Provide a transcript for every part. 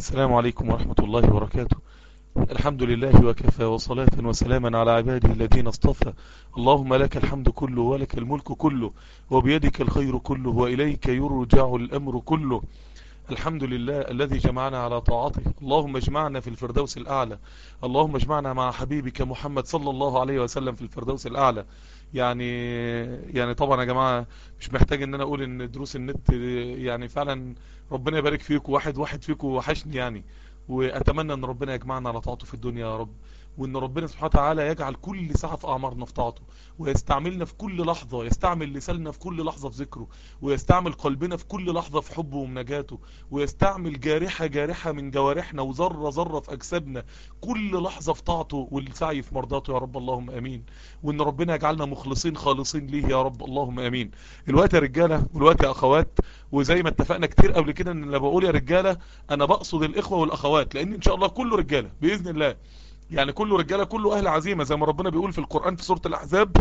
السلام عليكم ورحمة الله وبركاته الحمد لله وكفى وصلاة وسلاما على عباده الذين اصطفى اللهم لك الحمد كله ولك الملك كله وبيدك الخير كله وإليك يرجع الأمر كله الحمد لله الذي جمعنا على طاعته اللهم اجمعنا في الفردوس الأعلى اللهم اجمعنا مع حبيبك محمد صلى الله عليه وسلم في الفردوس الأعلى يعني يعني طبعا يا جماعة مش محتاج ان انا اقول ان دروس النت يعني فعلا ربنا يبارك فيكم واحد واحد فيكم وحشني يعني واتمنى ان ربنا يجمعنا على طاعته في الدنيا يا رب وان ربنا سبحانه وتعالى يجعل كل ساعة في اعمارنا في طاعته ويستعملنا في كل لحظة يستعمل لساننا في كل لحظة في ذكره ويستعمل قلبنا في كل لحظة في حبه ومناجاته ويستعمل جارحة جارحة من جوارحنا وذرة ذرة في اجسادنا كل لحظة في طاعته والسعي في مرضاته يا رب اللهم امين وان ربنا يجعلنا مخلصين خالصين ليه يا رب اللهم امين الوقت يا رجالة والوقت يا اخوات وزي ما اتفقنا كتير قبل كده ان لما بقول يا رجالة انا بقصد الاخوة والاخوات لان ان شاء الله كله رجالة باذن الله يعني كله رجالة كله اهل عزيمة زي ما ربنا بيقول في القرآن في سورة الاحزاب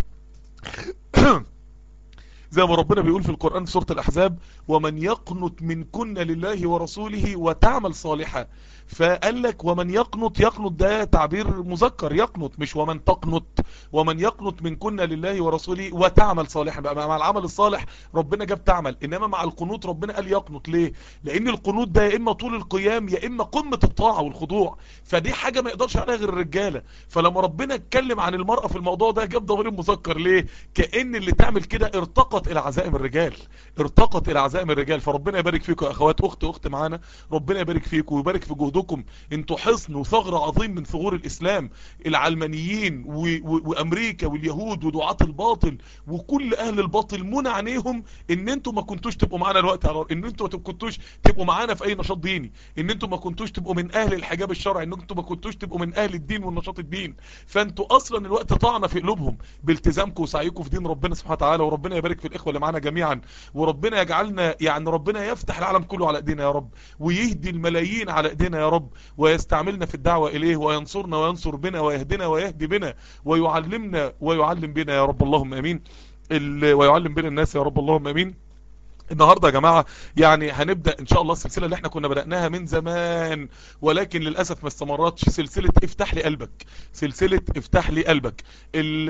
زي ما ربنا بيقول في القرآن في سورة الأحزاب ومن يقنط من كن لله ورسوله وتعمل صالحا فقال لك ومن يقنط يقنط ده تعبير مذكر يقنط مش ومن تقنط ومن يقنط من كن لله ورسوله وتعمل صالحا بقى مع العمل الصالح ربنا جاب تعمل انما مع القنوط ربنا قال يقنط ليه لان القنوط ده يا اما طول القيام يا اما قمة الطاعة والخضوع فدي حاجة ما يقدرش عليها غير الرجالة فلما ربنا اتكلم عن المرأة في الموضوع ده جاب ضمير مذكر ليه كأن اللي تعمل كده ارتقت الى عزائم الرجال ارتقت الى عزائم الرجال فربنا يبارك فيكم يا اخوات اخت اخت معانا ربنا يبارك فيكم ويبارك في جهدكم انتوا حصن وثغر عظيم من ثغور الاسلام العلمانيين و... و... وامريكا واليهود ودعاة الباطل وكل اهل الباطل منع عينيهم ان انتوا ما كنتوش تبقوا معانا الوقت على ان انتوا ما كنتوش تبقوا معانا في اي نشاط ديني ان انتوا ما كنتوش تبقوا من اهل الحجاب الشرعي ان انتوا ما كنتوش تبقوا من اهل الدين والنشاط الدين فانتوا اصلا الوقت طعنا في قلوبهم بالتزامكم وسعيكم في دين ربنا سبحانه وتعالى وربنا يبارك في الاخوه اللي معانا جميعا وربنا يجعلنا يعني ربنا يفتح العالم كله على ايدينا يا رب ويهدي الملايين على ايدينا يا رب ويستعملنا في الدعوة اليه وينصرنا وينصر بنا ويهدنا ويهدي بنا ويعلمنا ويعلم بنا يا رب اللهم امين ويعلم بنا الناس يا رب اللهم امين النهاردة يا جماعة يعني هنبدأ ان شاء الله السلسلة اللي احنا كنا بدأناها من زمان ولكن للأسف ما استمرتش سلسلة افتح لي قلبك سلسلة افتح لي قلبك ال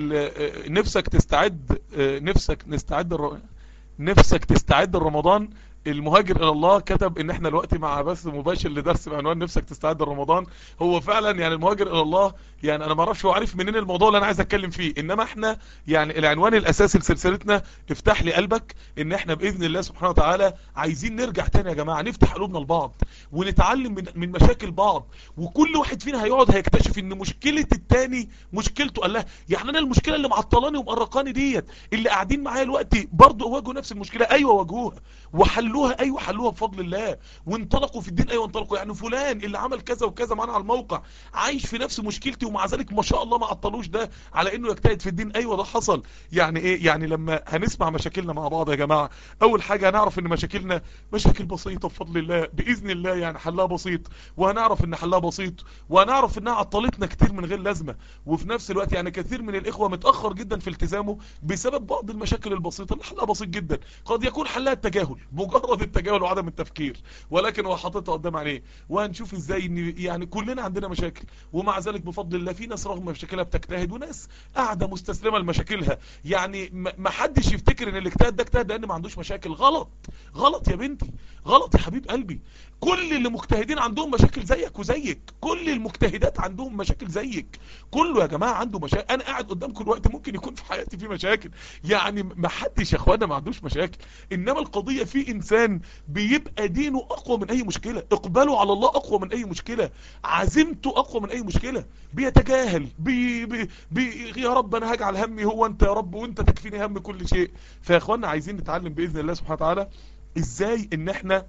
ال نفسك تستعد نفسك نستعد الر... نفسك تستعد لرمضان المهاجر الى الله كتب ان احنا الوقت مع بث مباشر لدرس بعنوان نفسك تستعد لرمضان هو فعلا يعني المهاجر الى الله يعني انا ما اعرفش هو عارف منين الموضوع اللي انا عايز اتكلم فيه انما احنا يعني العنوان الاساسي لسلسلتنا افتح لي قلبك ان احنا باذن الله سبحانه وتعالى عايزين نرجع تاني يا جماعه نفتح قلوبنا لبعض ونتعلم من, من مشاكل بعض وكل واحد فينا هيقعد هيكتشف ان مشكله التاني مشكلته قال لها يعني انا المشكله اللي معطلاني ومقرقاني ديت اللي قاعدين معايا دلوقتي برضه واجهوا نفس المشكله ايوه واجهوها وحلوها ايوه حلوها بفضل الله وانطلقوا في الدين ايوه انطلقوا يعني فلان اللي عمل كذا وكذا معانا على الموقع عايش في نفس مشكلتي ومع ذلك ما شاء الله ما عطلوش ده على انه يجتهد في الدين ايوه ده حصل يعني ايه يعني لما هنسمع مشاكلنا مع بعض يا جماعه اول حاجه هنعرف ان مشاكلنا مشاكل بسيطه بفضل الله باذن الله يعني حلها بسيط وهنعرف ان حلها بسيط وهنعرف انها عطلتنا كتير من غير لازمه وفي نفس الوقت يعني كثير من الاخوه متاخر جدا في التزامه بسبب بعض المشاكل البسيطه اللي حلها بسيط جدا قد يكون حلها التجاهل مجرد التجاهل وعدم التفكير ولكن هو حاططها قدام عينيه وهنشوف ازاي ان يعني كلنا عندنا مشاكل ومع ذلك بفضل الله في ناس رغم مشاكلها بتجتهد وناس قاعده مستسلمه لمشاكلها يعني ما حدش يفتكر ان الاجتهاد ده اجتهاد لان ما عندوش مشاكل غلط غلط يا بنتي غلط يا حبيب قلبي كل اللي مجتهدين عندهم مشاكل زيك وزيك كل المجتهدات عندهم مشاكل زيك كله يا جماعه عنده مشاكل انا قاعد قدامكم الوقت ممكن يكون في حياتي في مشاكل يعني ما حدش يا اخوانا ما عندوش مشاكل انما القضيه في انسان بيبقى دينه اقوى من اي مشكله اقباله على الله اقوى من اي مشكله عزيمته اقوى من اي مشكله بيتجاهل بي بي بي يا رب انا هجعل همي هو انت يا رب وانت تكفيني هم كل شيء فيا اخوانا عايزين نتعلم باذن الله سبحانه وتعالى ازاي ان احنا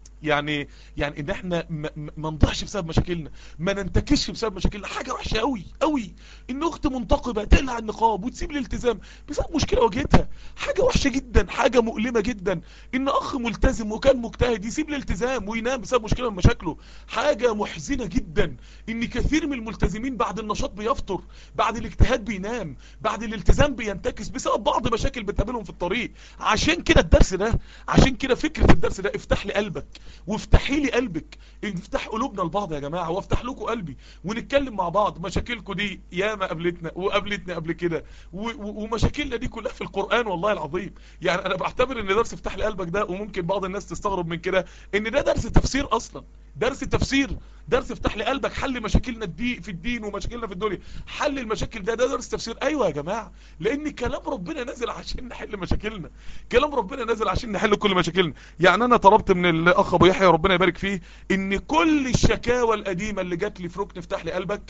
يعني يعني ان احنا ما, ما نضيعش بسبب مشاكلنا ما ننتكش بسبب مشاكلنا حاجه وحشه قوي قوي ان اخت منتقبه تقلع النقاب وتسيب الالتزام بسبب مشكله واجهتها حاجه وحشه جدا حاجه مؤلمه جدا ان اخ ملتزم وكان مجتهد يسيب الالتزام وينام بسبب مشكله من مشاكله حاجه محزنه جدا ان كثير من الملتزمين بعد النشاط بيفطر بعد الاجتهاد بينام بعد الالتزام بينتكس بسبب بعض مشاكل بتقابلهم في الطريق عشان كده الدرس ده عشان كده فكره الدرس ده افتح لي قلبك وافتحي لي قلبك افتح قلوبنا لبعض يا جماعة وافتح لكم قلبي ونتكلم مع بعض مشاكلكم دي ياما قابلتنا وقابلتنا قبل كده ومشاكلنا دي كلها في القرآن والله العظيم يعني انا بعتبر ان درس افتح لي قلبك ده وممكن بعض الناس تستغرب من كده ان ده درس تفسير اصلا درس تفسير درس افتح لي قلبك حل مشاكلنا الدي في الدين ومشاكلنا في الدنيا حل المشاكل ده ده درس تفسير ايوه يا جماعه لان كلام ربنا نازل عشان نحل مشاكلنا كلام ربنا نازل عشان نحل كل مشاكلنا يعني انا طلبت من الاخ ابو يحيى ربنا يبارك فيه ان كل الشكاوى القديمه اللي جات لي في ركن افتح لي قلبك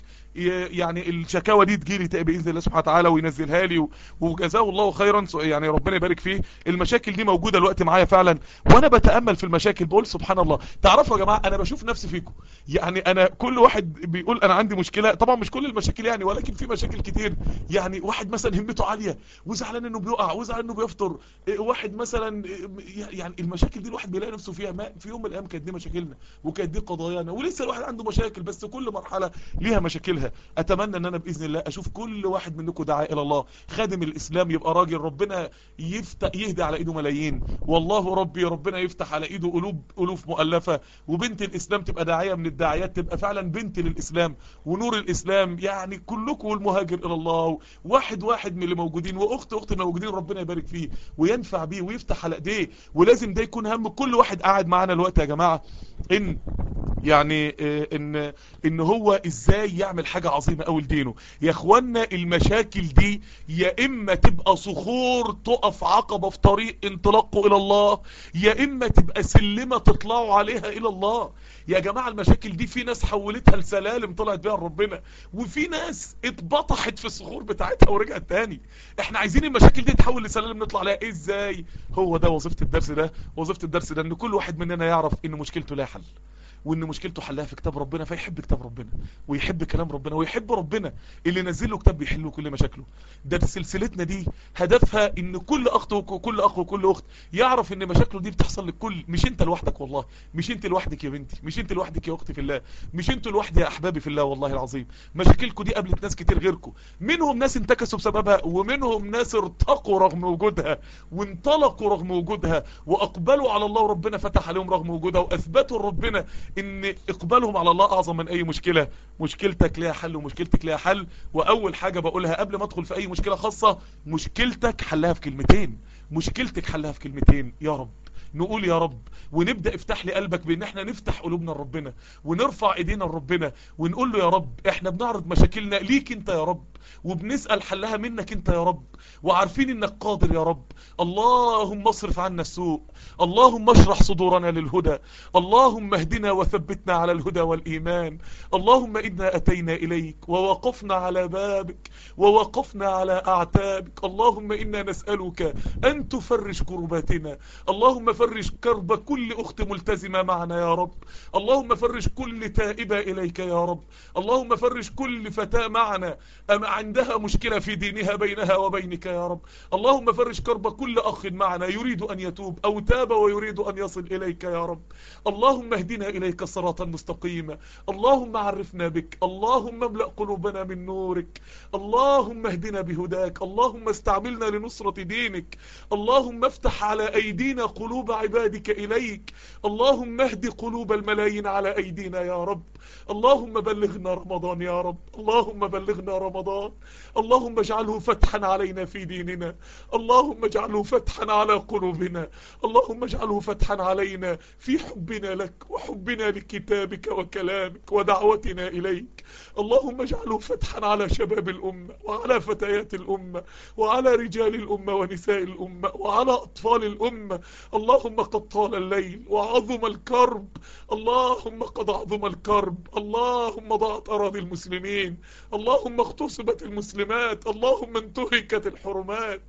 يعني الشكاوى دي تجي لي باذن الله سبحانه وتعالى وينزلها لي وجزاه الله خيرا يعني ربنا يبارك فيه المشاكل دي موجوده الوقت معايا فعلا وانا بتامل في المشاكل بقول سبحان الله تعرفوا يا جماعه انا بشوف نفسي فيكم يعني انا كل واحد بيقول انا عندي مشكله طبعا مش كل المشاكل يعني ولكن في مشاكل كتير يعني واحد مثلا همته عاليه وزعلان انه بيقع وزعلان انه بيفطر واحد مثلا يعني المشاكل دي الواحد بيلاقي نفسه فيها ما في يوم من الايام كانت دي مشاكلنا وكانت دي قضايانا ولسه الواحد عنده مشاكل بس كل مرحله ليها مشاكلها اتمنى ان انا باذن الله اشوف كل واحد منكم داعي الى الله خادم الاسلام يبقى راجل ربنا يفتح يهدي على ايده ملايين والله ربي ربنا يفتح على ايده قلوب الوف مؤلفه وبنت الاسلام تبقى داعيه من الداعيات تبقى فعلا بنت للاسلام ونور الاسلام يعني كلكم المهاجر الى الله واحد واحد من اللي موجودين واخت اخت اللي موجودين ربنا يبارك فيه وينفع بيه ويفتح على ايديه ولازم ده يكون هم كل واحد قاعد معانا الوقت يا جماعه ان يعني ان ان هو ازاي يعمل حاجة عظيمة قوي لدينه يا اخوانا المشاكل دي يا اما تبقى صخور تقف عقبة في طريق انطلاقه الى الله يا اما تبقى سلمة تطلعوا عليها الى الله يا جماعة المشاكل دي في ناس حولتها لسلالم طلعت بيها لربنا وفي ناس اتبطحت في الصخور بتاعتها ورجعت تاني احنا عايزين المشاكل دي تحول لسلالم نطلع عليها إيه ازاي هو ده وظيفة الدرس ده وظيفة الدرس ده ان كل واحد مننا يعرف ان مشكلته لا حل وان مشكلته حلها في كتاب ربنا فيحب كتاب ربنا ويحب كلام ربنا ويحب ربنا اللي نزل له كتاب بيحل له كل مشاكله ده سلسلتنا دي هدفها ان كل اخت وكل اخ وكل اخت يعرف ان مشاكله دي بتحصل للكل مش انت لوحدك والله مش انت لوحدك يا بنتي مش انت لوحدك يا اختي في الله مش انتوا لوحدي يا احبابي في الله والله العظيم مشاكلكم دي قابلت ناس كتير غيركم منهم ناس انتكسوا بسببها ومنهم ناس ارتقوا رغم وجودها وانطلقوا رغم وجودها واقبلوا على الله وربنا فتح عليهم رغم وجودها واثبتوا لربنا ان اقبالهم على الله اعظم من اي مشكلة مشكلتك ليها حل ومشكلتك ليها حل واول حاجة بقولها قبل ما ادخل في اي مشكلة خاصة مشكلتك حلها في كلمتين مشكلتك حلها في كلمتين يا رب نقول يا رب ونبدأ افتح لي قلبك بان احنا نفتح قلوبنا لربنا ونرفع ايدينا لربنا ونقول له يا رب احنا بنعرض مشاكلنا ليك انت يا رب وبنسأل حلها منك انت يا رب وعارفين انك قادر يا رب اللهم اصرف عنا السوء اللهم اشرح صدورنا للهدى اللهم اهدنا وثبتنا على الهدى والإيمان اللهم إنا أتينا إليك ووقفنا على بابك ووقفنا على أعتابك اللهم إنا نسألك أن تفرج كرباتنا اللهم فرج كرب كل أخت ملتزمة معنا يا رب اللهم فرج كل تائبة إليك يا رب اللهم فرج كل فتاة معنا أم عندها مشكلة في دينها بينها وبينك يا رب اللهم فرج كرب كل أخ معنا يريد أن يتوب أو تاب ويريد أن يصل إليك يا رب اللهم اهدنا إليك صراطا مستقيما اللهم عرفنا بك اللهم املأ قلوبنا من نورك اللهم اهدنا بهداك اللهم استعملنا لنصرة دينك اللهم افتح على أيدينا قلوب عبادك إليك اللهم اهد قلوب الملايين على أيدينا يا رب اللهم بلغنا رمضان يا رب اللهم بلغنا رمضان اللهم اجعله فتحا علينا في ديننا اللهم اجعله فتحا على قلوبنا اللهم اجعله فتحا علينا في حبنا لك وحبنا لكتابك وكلامك ودعوتنا إليك اللهم اجعله فتحا على شباب الأمة وعلى فتيات الأمة وعلى رجال الأمة ونساء الأمة وعلى أطفال الأمة اللهم قد طال الليل وعظم الكرب اللهم قد عظم الكرب اللهم ضاعت أراضي المسلمين اللهم اغتصبت المسلمات اللهم انتهكت الحرمات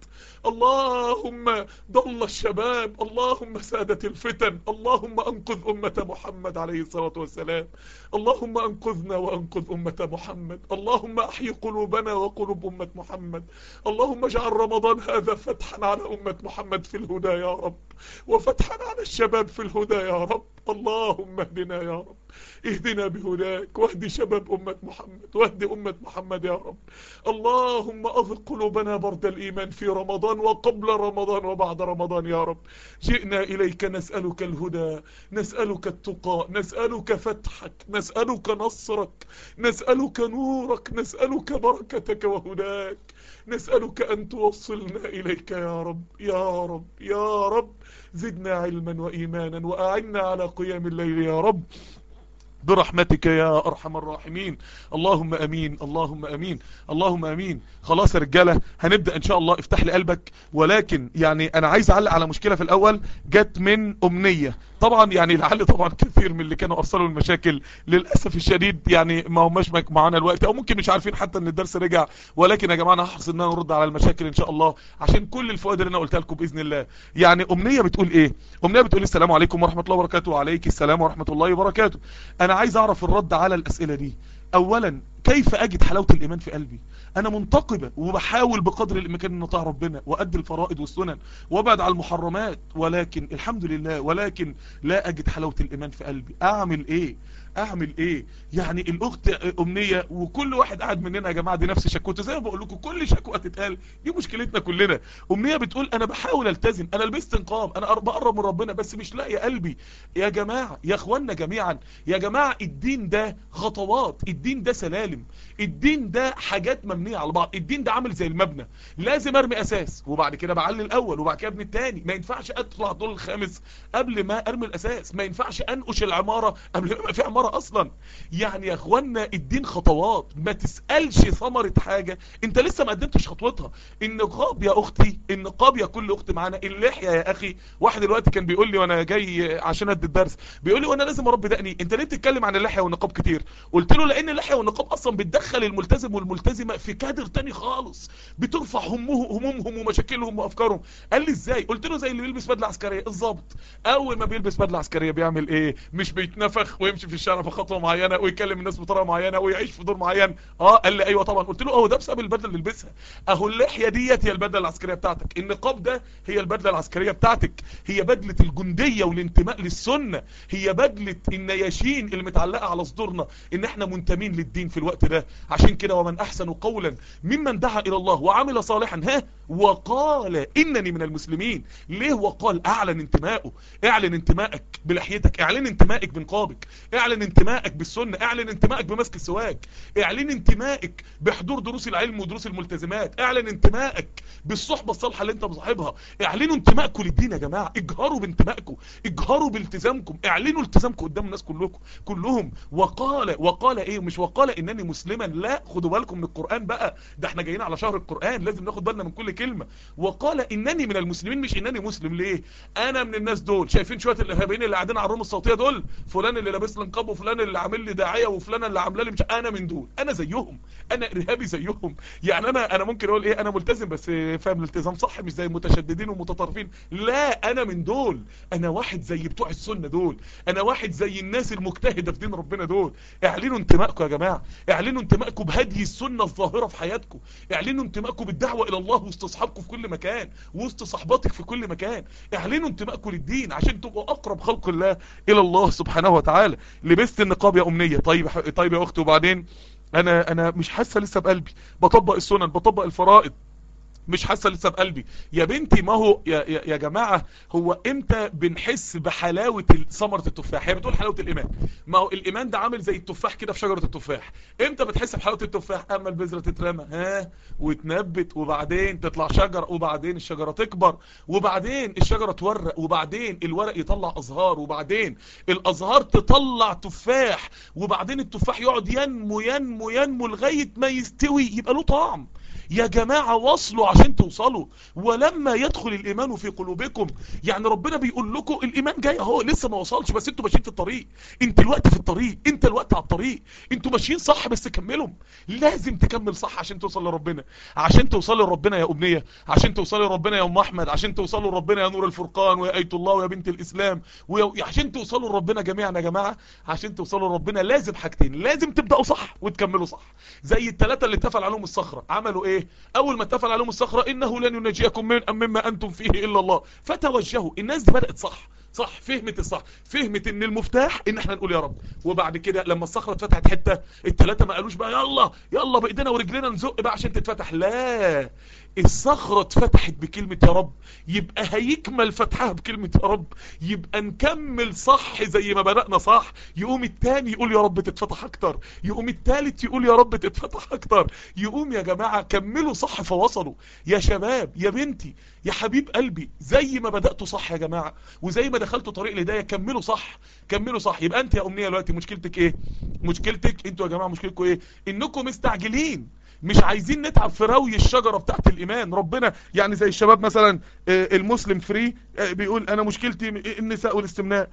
اللهم ضل الشباب اللهم سادت الفتن اللهم انقذ أمة محمد عليه الصلاة والسلام اللهم انقذنا وانقذ أمة محمد اللهم احي قلوبنا وقلوب أمة محمد اللهم اجعل رمضان هذا فتحا على أمة محمد في الهدى يا رب وفتحا على الشباب في الهدى يا رب اللهم اهدنا يا رب اهدنا بهداك واهد شباب أمة محمد واهد أمة محمد يا رب اللهم أذق قلوبنا برد الإيمان في رمضان وقبل رمضان وبعد رمضان يا رب جئنا إليك نسألك الهدى نسألك التقى نسألك فتحك نسألك نصرك نسألك نورك نسألك بركتك وهداك نسألك أن توصلنا إليك يا رب يا رب يا رب زدنا علما وإيمانا وأعنا على قيام الليل يا رب برحمتك يا أرحم الراحمين اللهم أمين اللهم أمين اللهم أمين خلاص يا رجالة هنبدأ إن شاء الله افتح لي قلبك ولكن يعني أنا عايز أعلق على مشكلة في الأول جت من أمنية طبعا يعني لعل طبعا كثير من اللي كانوا أرسلوا المشاكل للأسف الشديد يعني ما هماش معانا الوقت أو ممكن مش عارفين حتى أن الدرس رجع ولكن يا جماعة أنا هحرص أن أنا أرد على المشاكل إن شاء الله عشان كل الفوائد اللي أنا قلتها لكم بإذن الله يعني أمنية بتقول إيه أمنية بتقول السلام عليكم ورحمة الله وبركاته وعليك السلام ورحمة الله وبركاته أنا عايز أعرف الرد على الأسئلة دي أولا كيف أجد حلاوة الإيمان في قلبي أنا منتقبة وبحاول بقدر الإمكان أن أطاع ربنا وأدي الفرائض والسنن وأبعد عن المحرمات ولكن الحمد لله ولكن لا أجد حلاوة الإيمان في قلبي أعمل إيه اعمل ايه يعني الاخت امنية وكل واحد قاعد مننا يا جماعة دي نفس شكوته زي ما بقول لكم كل شكوى تتقال دي مشكلتنا كلنا امنية بتقول انا بحاول التزم انا لبست نقاب انا بقرب من ربنا بس مش لاقي قلبي يا جماعة يا اخوانا جميعا يا جماعة الدين ده خطوات الدين ده سلالم الدين ده حاجات مبنية على بعض الدين ده عامل زي المبنى لازم ارمي اساس وبعد كده بعلي الاول وبعد كده ابني التاني ما ينفعش اطلع دور الخامس قبل ما ارمي الاساس ما ينفعش انقش العمارة قبل ما يبقى في عمارة اصلا يعني يا اخوانا الدين خطوات ما تسألش ثمرة حاجة انت لسه ما قدمتش خطوتها النقاب يا اختي النقاب يا كل اخت معانا اللحية يا اخي واحد دلوقتي كان بيقول لي وانا جاي عشان ادي الدرس بيقول لي وانا لازم اربي دقني انت ليه بتتكلم عن اللحية والنقاب كتير قلت له لان اللحية والنقاب اصلا بتدخل الملتزم والملتزمة في كادر تاني خالص بترفع همه همومهم ومشاكلهم وافكارهم قال لي ازاي قلت له زي اللي بيلبس بدله عسكريه الظابط اول ما بيلبس بدله عسكريه بيعمل ايه مش بيتنفخ ويمشي في الشارع بخطوه معينه ويكلم الناس بطريقه معينه ويعيش في دور معين اه قال لي ايوه طبعا قلت له اهو ده بسبب البدله اللي بيلبسها اهو اللحيه ديت هي البدله العسكريه بتاعتك النقاب ده هي البدله العسكريه بتاعتك هي بدله الجنديه والانتماء للسنه هي بدله النياشين اللي متعلقه على صدورنا ان احنا منتمين للدين في الوقت ده عشان كده ومن احسن قولا ممن دعا الى الله وعمل صالحا ها وقال انني من المسلمين ليه وقال اعلن انتمائه اعلن انتمائك بلحيتك اعلن انتمائك بنقابك اعلن انتمائك بالسنة اعلن انتمائك بمسك السواك اعلن انتمائك بحضور دروس العلم ودروس الملتزمات اعلن انتمائك بالصحبة الصالحة اللي انت مصاحبها اعلنوا انتمائكم للدين يا جماعة اجهروا بانتمائكم اجهروا بالتزامكم اعلنوا التزامكم قدام الناس كلكم كلهم وقال وقال ايه مش وقال انني مسلما لا خدوا بالكم من القرآن بقى ده احنا جايين على شهر القرآن لازم ناخد بالنا من كل كلمة وقال انني من المسلمين مش انني مسلم ليه انا من الناس دول شايفين شوية الارهابيين اللي قاعدين على الروم الصوتية دول فلان اللي لابس لي نقاب وفلان اللي عامل لي داعية وفلان اللي عامله لي مش انا من دول انا زيهم انا ارهابي زيهم يعني انا انا ممكن اقول ايه انا ملتزم بس فاهم الالتزام صح مش زي المتشددين والمتطرفين لا انا من دول انا واحد زي بتوع السنة دول انا واحد زي الناس المجتهدة في دين ربنا دول اعلنوا انتمائكم يا جماعة اعلنوا انتمائكم بهدي السنة الظاهرة في حياتكم اعلنوا انتمائكم بالدعوة الى الله وسط اصحابكم في كل مكان وسط صحباتك في كل مكان اعلنوا انتمائكم للدين عشان تبقوا اقرب خلق الله الى الله سبحانه وتعالى لبست النقاب يا امنية طيب طيب يا اختي وبعدين انا انا مش حاسه لسه بقلبي بطبق السنن بطبق الفرائض مش حاسه لسه بقلبي يا بنتي ما هو يا, يا, يا جماعه هو امتى بنحس بحلاوه ثمره التفاح هي بتقول حلاوه الايمان ما هو الايمان ده عامل زي التفاح كده في شجره التفاح امتى بتحس بحلاوه التفاح اما البذره تترمى ها وتنبت وبعدين تطلع شجره وبعدين الشجره تكبر وبعدين الشجره تورق وبعدين الورق يطلع ازهار وبعدين الازهار تطلع تفاح وبعدين التفاح يقعد ينمو ينمو ينمو لغايه ما يستوي يبقى له طعم يا جماعة وصلوا عشان توصلوا ولما يدخل الإيمان في قلوبكم يعني ربنا بيقول لكم الإيمان جاي اهو لسه ما وصلش بس انتوا ماشيين في الطريق انت الوقت في الطريق انت الوقت على الطريق انتوا ماشيين صح بس كملوا لازم تكمل صح عشان توصل لربنا عشان توصلوا لربنا يا أمنية عشان توصلوا لربنا يا أم أحمد عشان توصلوا لربنا يا نور الفرقان ويا آية الله ويا بنت الإسلام ويا عشان توصلوا لربنا جميعا يا جماعة عشان توصلوا لربنا لازم حاجتين لازم تبدأوا صح وتكملوا صح زي الثلاثة اللي اتفل عليهم الصخرة عملوا ايه اول ما اتفل عليهم الصخرة انه لن ينجيكم من مما انتم فيه الا الله فتوجهوا الناس دي بدأت صح صح فهمت الصح فهمت ان المفتاح ان احنا نقول يا رب وبعد كده لما الصخره اتفتحت حته الثلاثه ما قالوش بقى يلا يلا بايدينا ورجلينا نزق بقى عشان تتفتح لا الصخرة اتفتحت بكلمة يا رب يبقى هيكمل فتحها بكلمة يا رب يبقى نكمل صح زي ما بدأنا صح يقوم التاني يقول يا رب تتفتح اكتر يقوم التالت يقول يا رب تتفتح اكتر يقوم يا جماعة كملوا صح فوصلوا يا شباب يا بنتي يا حبيب قلبي زي ما بدأتوا صح يا جماعة وزي ما دخلتوا طريق الهداية كملوا صح كملوا صح يبقى انت يا امنية دلوقتي مشكلتك ايه مشكلتك انتوا يا جماعة مشكلتكم ايه انكم مستعجلين مش عايزين نتعب في روي الشجرة بتاعت الإيمان ربنا يعني زي الشباب مثلا المسلم فري بيقول أنا مشكلتي النساء والاستمناء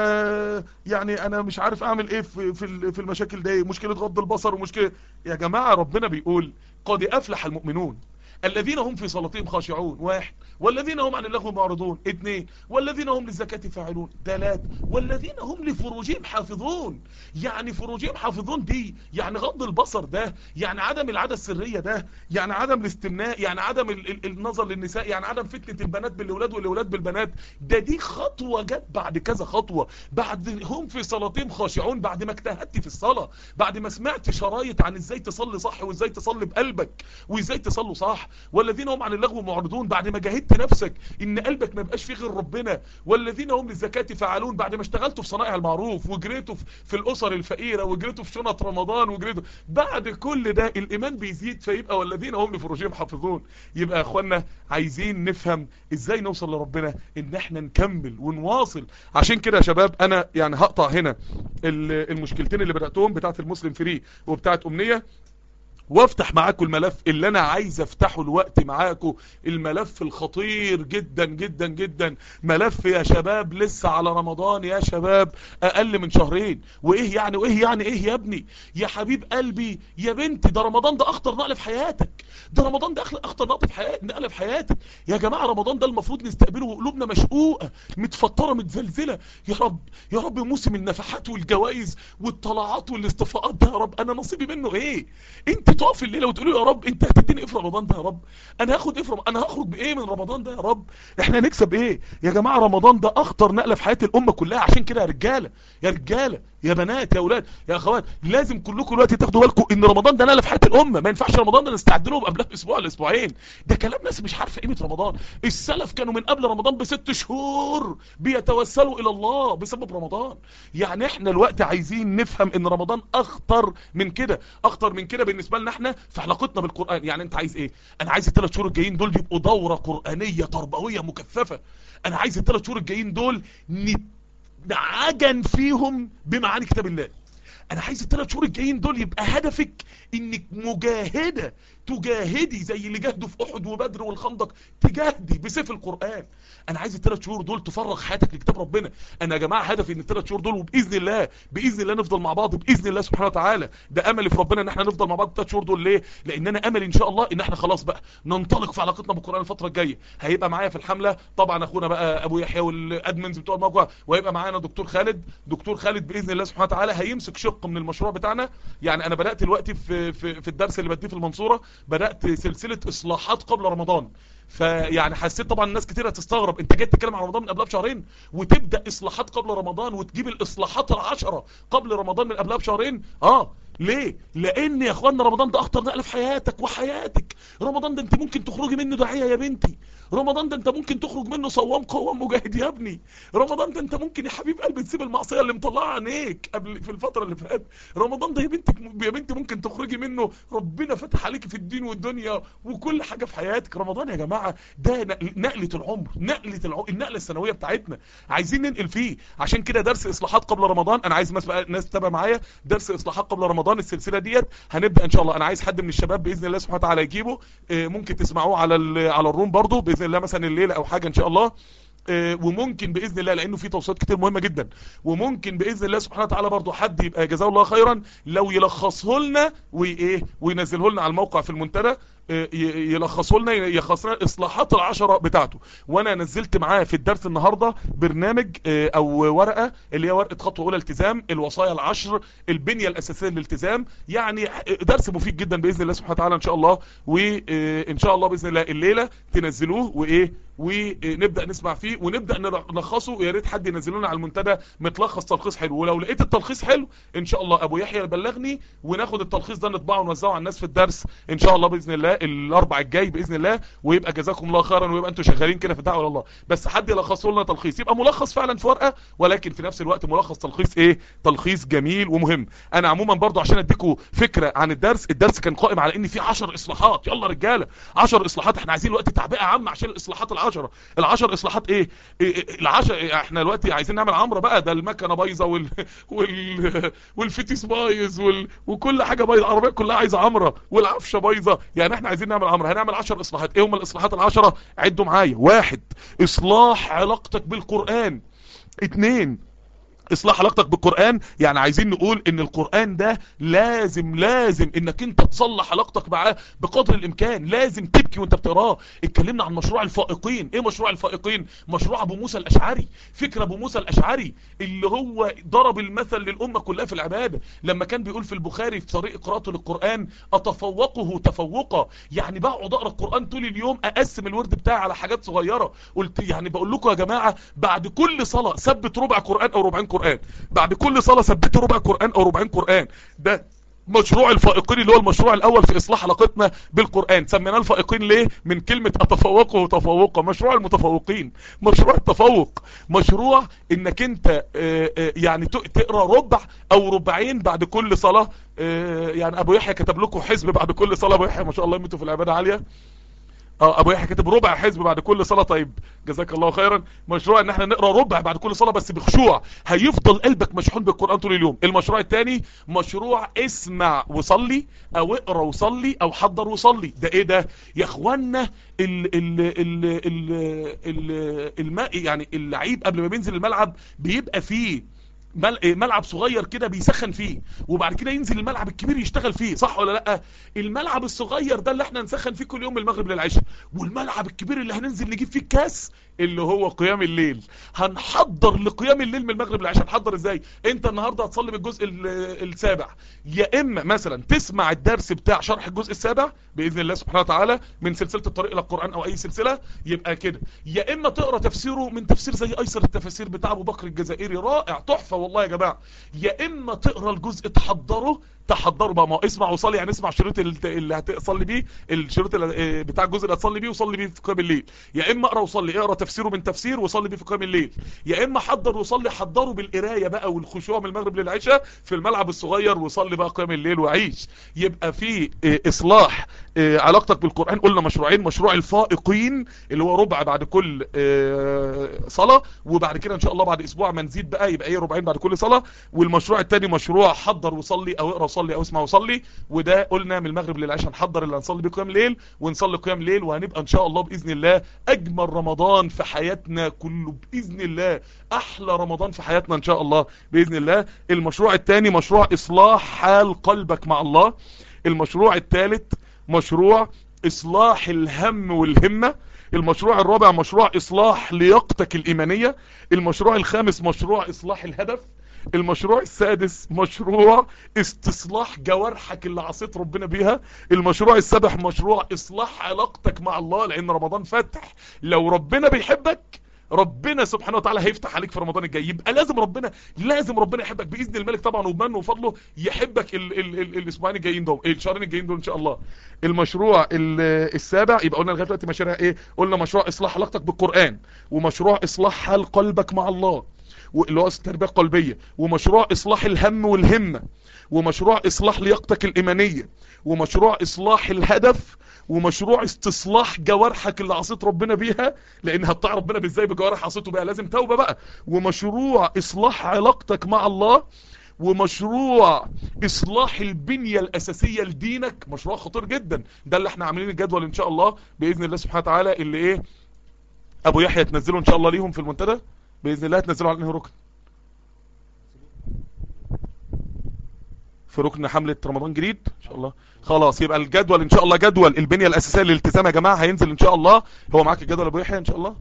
أنا يعني أنا مش عارف أعمل إيه في, في, في المشاكل دي مشكلة غض البصر ومشكلة يا جماعة ربنا بيقول قد أفلح المؤمنون الذين هم في صلاتهم خاشعون واحد والذين هم عن اللغو معرضون اثنين والذين هم للزكاة فاعلون ثلاث والذين هم لفروجهم حافظون يعني فروجهم حافظون دي يعني غض البصر ده يعني عدم العادة السرية ده يعني عدم الاستمناء يعني عدم ال ال النظر للنساء يعني عدم فتنة البنات بالاولاد والاولاد بالبنات ده دي خطوة جت بعد كذا خطوة بعد هم في صلاتهم خاشعون بعد ما اجتهدت في الصلاة بعد ما سمعت شرايط عن ازاي تصلي صح وازاي تصلي بقلبك وازاي تصلوا صح والذين هم عن اللغو معرضون بعد ما جاهدت نفسك ان قلبك ما يبقاش فيه غير ربنا والذين هم للزكاة فعلون بعد ما اشتغلتوا في صنائع المعروف وجريتوا في الاسر الفقيرة وجريتوا في شنط رمضان وجريتوا بعد كل ده الايمان بيزيد فيبقى والذين هم لفروجهم حافظون يبقى يا اخوانا عايزين نفهم ازاي نوصل لربنا ان احنا نكمل ونواصل عشان كده يا شباب انا يعني هقطع هنا المشكلتين اللي بدأتهم بتاعت المسلم فري وبتاعت امنية وافتح معاكم الملف اللي انا عايز افتحه الوقت معاكم الملف الخطير جدا جدا جدا ملف يا شباب لسه على رمضان يا شباب اقل من شهرين وايه يعني وايه يعني ايه يا ابني يا حبيب قلبي يا بنتي ده رمضان ده اخطر نقله في حياتك ده رمضان ده اخطر نقله في حياتك نقله في حياتك يا جماعه رمضان ده المفروض نستقبله وقلوبنا مشقوقه متفطره متزلزله يا رب يا رب موسم النفحات والجوائز والطلعات والاستفاءات ده يا رب انا نصيبي منه ايه انت تقف الليله وتقول يا رب انت هتديني ايه في رمضان ده يا رب انا هاخد ايه في رمضان انا هخرج بايه من رمضان ده يا رب احنا هنكسب ايه يا جماعه رمضان ده اخطر نقله في حياه الامه كلها عشان كده يا رجاله يا رجاله يا بنات يا اولاد يا اخوات لازم كلكم دلوقتي تاخدوا بالكم ان رمضان ده نقله في حياه الامه ما ينفعش رمضان ده نستعد له قبلها باسبوع ولا اسبوعين ده كلام ناس مش عارفه قيمه رمضان السلف كانوا من قبل رمضان بست شهور بيتوسلوا الى الله بسبب رمضان يعني احنا الوقت عايزين نفهم ان رمضان اخطر من كده اخطر من كده بالنسبه لنا احنا في علاقتنا بالقران يعني انت عايز ايه انا عايز الثلاث شهور الجايين دول يبقوا دوره قرانيه تربويه مكثفه انا عايز الثلاث شهور الجايين دول نعجن فيهم بمعاني كتاب الله انا عايز الثلاث شهور الجايين دول يبقى هدفك انك مجاهدة تجاهدي زي اللي جاهدوا في احد وبدر والخندق تجاهدي بسيف القرآن انا عايز الثلاث شهور دول تفرغ حياتك لكتاب ربنا انا يا جماعة هدفي ان الثلاث شهور دول وباذن الله باذن الله نفضل مع بعض باذن الله سبحانه وتعالى ده املي في ربنا ان احنا نفضل مع بعض الثلاث شهور دول ليه لان انا املي ان شاء الله ان احنا خلاص بقى ننطلق في علاقتنا بالقرآن الفترة الجاية هيبقى معايا في الحملة طبعا اخونا بقى ابو يحيى والادمنز بتوع الموقع وهيبقى معانا دكتور خالد دكتور خالد باذن الله سبحانه وتعالى هيمسك شق من المشروع بتاعنا يعني انا بدات دلوقتي في في في الدرس اللي بديه في المنصوره بدات سلسله اصلاحات قبل رمضان فيعني حسيت طبعا الناس كتير هتستغرب انت جاي تتكلم عن رمضان من قبلها بشهرين وتبدا اصلاحات قبل رمضان وتجيب الاصلاحات العشرة قبل رمضان من قبلها بشهرين اه ليه لان يا اخوانا رمضان ده اخطر نقله في حياتك وحياتك رمضان ده انت ممكن تخرجي منه داعيه يا بنتي رمضان ده انت ممكن تخرج منه صوام قوام مجاهد يا ابني رمضان ده انت ممكن يا حبيب قلبي تسيب المعصيه اللي مطلعه عينيك قبل في الفتره اللي فاتت رمضان ده يا بنتك يا بنتي ممكن تخرجي منه ربنا فتح عليك في الدين والدنيا وكل حاجه في حياتك رمضان يا جماعه ده نقله العمر نقله العمر النقله السنويه بتاعتنا عايزين ننقل فيه عشان كده درس اصلاحات قبل رمضان انا عايز ناس تتابع معايا درس اصلاحات قبل رمضان السلسله ديت هنبدا ان شاء الله انا عايز حد من الشباب باذن الله سبحانه وتعالى يجيبه ممكن تسمعوه على على الروم برضو باذن الله مثلا الليله او حاجه ان شاء الله وممكن باذن الله لانه في توصيات كتير مهمه جدا وممكن باذن الله سبحانه وتعالى برضو حد يبقى جزاه الله خيرا لو يلخصه لنا وايه وينزله لنا على الموقع في المنتدى ي- يلخصوا لنا يلخصوا لنا الاصلاحات العشرة بتاعته وانا نزلت معاه في الدرس النهاردة برنامج اه، او ورقة اللي هي ورقة خطوة اولى التزام الوصايا العشر البنية الاساسية للالتزام يعني درس مفيد جدا باذن الله سبحانه وتعالى ان شاء الله وان شاء الله باذن الله الليلة تنزلوه وايه ونبدا نسمع فيه ونبدا نلخصه ويا ريت حد ينزل لنا على المنتدى متلخص تلخيص حلو ولو لقيت التلخيص حلو ان شاء الله ابو يحيى يبلغني وناخد التلخيص ده نطبعه ونوزعه على الناس في الدرس ان شاء الله باذن الله الاربع الجاي باذن الله ويبقى جزاكم الله خيرا ويبقى انتوا شغالين كده في الدعوه الى الله بس حد يلخصه لنا تلخيص يبقى ملخص فعلا في ورقه ولكن في نفس الوقت ملخص تلخيص ايه تلخيص جميل ومهم انا عموما برضو عشان اديكم فكره عن الدرس الدرس كان قائم على ان في 10 اصلاحات يلا رجاله 10 اصلاحات احنا عايزين دلوقتي تعبئه عامه عشان الاصلاحات العشره العشر اصلاحات ايه, إيه إيه العشر إيه احنا دلوقتي عايزين نعمل عمره بقى ده المكنه بايظه وال وال والفتيس بايظ وال... وكل حاجه بايظه العربيه كلها عايزه عمره والعفشه بايظه يعني احنا عايزين نعمل عمره هنعمل 10 اصلاحات ايه هم الاصلاحات العشره عدوا معايا واحد اصلاح علاقتك بالقران اتنين اصلاح علاقتك بالقرآن يعني عايزين نقول ان القرآن ده لازم لازم انك انت تصلح علاقتك معاه بقدر الامكان لازم تبكي وانت بتقراه اتكلمنا عن مشروع الفائقين ايه مشروع الفائقين مشروع ابو موسى الاشعري فكرة ابو موسى الاشعري اللي هو ضرب المثل للامة كلها في العبادة لما كان بيقول في البخاري في طريق قراءته للقرآن اتفوقه تفوقا يعني بقعد اقرا القرآن طول اليوم اقسم الورد بتاعي على حاجات صغيرة قلت يعني بقول لكم يا جماعة بعد كل صلاة ثبت ربع قرآن او ربعين قرآن بعد كل صلاة ثبت ربع قرآن او ربعين قرآن ده مشروع الفائقين اللي هو المشروع الاول في اصلاح علاقتنا بالقرآن سميناه الفائقين ليه من كلمة اتفوقه تفوقا مشروع المتفوقين مشروع التفوق مشروع انك انت آه، آه، يعني ت- تقرا ربع او ربعين بعد كل صلاة آه، يعني ابو يحيى كتب لكم حزب بعد كل صلاة ابو يحيى ما شاء الله يمتوا في العبادة عالية اه ابو يحيى كاتب ربع حزب بعد كل صلاه طيب جزاك الله خيرا مشروع ان احنا نقرا ربع بعد كل صلاه بس بخشوع هيفضل قلبك مشحون بالقران طول اليوم المشروع الثاني مشروع اسمع وصلي او اقرا وصلي او حضر وصلي ده ايه ده يا اخوانا ال ال ال ال ال الماء يعني اللعيب قبل ما بينزل الملعب بيبقى فيه مل- ملعب صغير كده بيسخن فيه وبعد كده ينزل الملعب الكبير يشتغل فيه صح ولا لا الملعب الصغير ده اللي احنا نسخن فيه كل يوم من المغرب للعشاء والملعب الكبير اللي هننزل نجيب فيه الكاس اللي هو قيام الليل هنحضر لقيام الليل من المغرب للعشاء هنحضر ازاي انت النهارده هتصلي بالجزء ال- السابع يا اما مثلا تسمع الدرس بتاع شرح الجزء السابع باذن الله سبحانه وتعالى من سلسله الطريق الى القران او اي سلسله يبقى كده يا اما تقرا تفسيره من تفسير زي ايسر التفاسير بتاع ابو بكر الجزائري رائع تحفه والله يا جماعه يا اما تقرا الجزء تحضره تحضروا بقى ما هو اسمع وصلي يعني اسمع الشريط اللي اللي هتصلي بيه الشريط اللي- آه، بتاع الجزء اللي هتصلي بيه وصلي بيه في قيام الليل يا اما اقرا وصلي اقرا تفسيره من تفسير وصلي بيه في قيام الليل يا اما حضر وصلي حضره بالقرايه بقى والخشوع من المغرب للعشاء في الملعب الصغير وصلي بقى قيام الليل وعيش يبقى في آه، اصلاح آه، علاقتك بالقران قلنا مشروعين مشروع الفائقين اللي هو ربع بعد كل آه، صلاه وبعد كده ان شاء الله بعد اسبوع ما نزيد بقى يبقى ايه ربعين بعد كل صلاه والمشروع الثاني مشروع حضر وصلي او اقرا وصلي او اسمع وصلي وده قلنا من المغرب للعشاء نحضر اللي هنصلي بيه قيام ليل ونصلي قيام ليل وهنبقى ان شاء الله باذن الله اجمل رمضان في حياتنا كله باذن الله احلى رمضان في حياتنا ان شاء الله باذن الله المشروع الثاني مشروع اصلاح حال قلبك مع الله المشروع الثالث مشروع اصلاح الهم والهمة المشروع الرابع مشروع اصلاح لياقتك الايمانية المشروع الخامس مشروع اصلاح الهدف المشروع السادس مشروع استصلاح جوارحك اللي عصيت ربنا بيها المشروع السابع مشروع اصلاح علاقتك مع الله لان رمضان فتح لو ربنا بيحبك ربنا سبحانه وتعالى هيفتح عليك في رمضان الجاي يبقى لازم ربنا لازم ربنا يحبك باذن الملك طبعا وبمنه وفضله يحبك ال ال ال الاسبوعين الجايين دول الشهرين الجايين دول ان شاء الله المشروع ال- السابع يبقى قلنا لغايه دلوقتي مشاريع ايه قلنا مشروع اصلاح علاقتك بالقران ومشروع اصلاح حال قلبك مع الله اللي هو التربيه القلبيه ومشروع اصلاح الهم والهمه ومشروع اصلاح لياقتك الايمانيه ومشروع اصلاح الهدف ومشروع استصلاح جوارحك اللي عصيت ربنا بيها لان هتطيع ربنا ازاي بجوارح عصيته بيها لازم توبه بقى ومشروع اصلاح علاقتك مع الله ومشروع اصلاح البنية الاساسية لدينك مشروع خطير جدا ده اللي احنا عاملين الجدول ان شاء الله باذن الله سبحانه وتعالى اللي ايه ابو يحيى تنزله ان شاء الله ليهم في المنتدى باذن الله تنزلوا على انهي ركن في ركن حملة رمضان جديد ان شاء الله خلاص يبقى الجدول ان شاء الله جدول البنية الاساسية للالتزام يا جماعة هينزل ان شاء الله هو معاك الجدول ابو يحيى ان شاء الله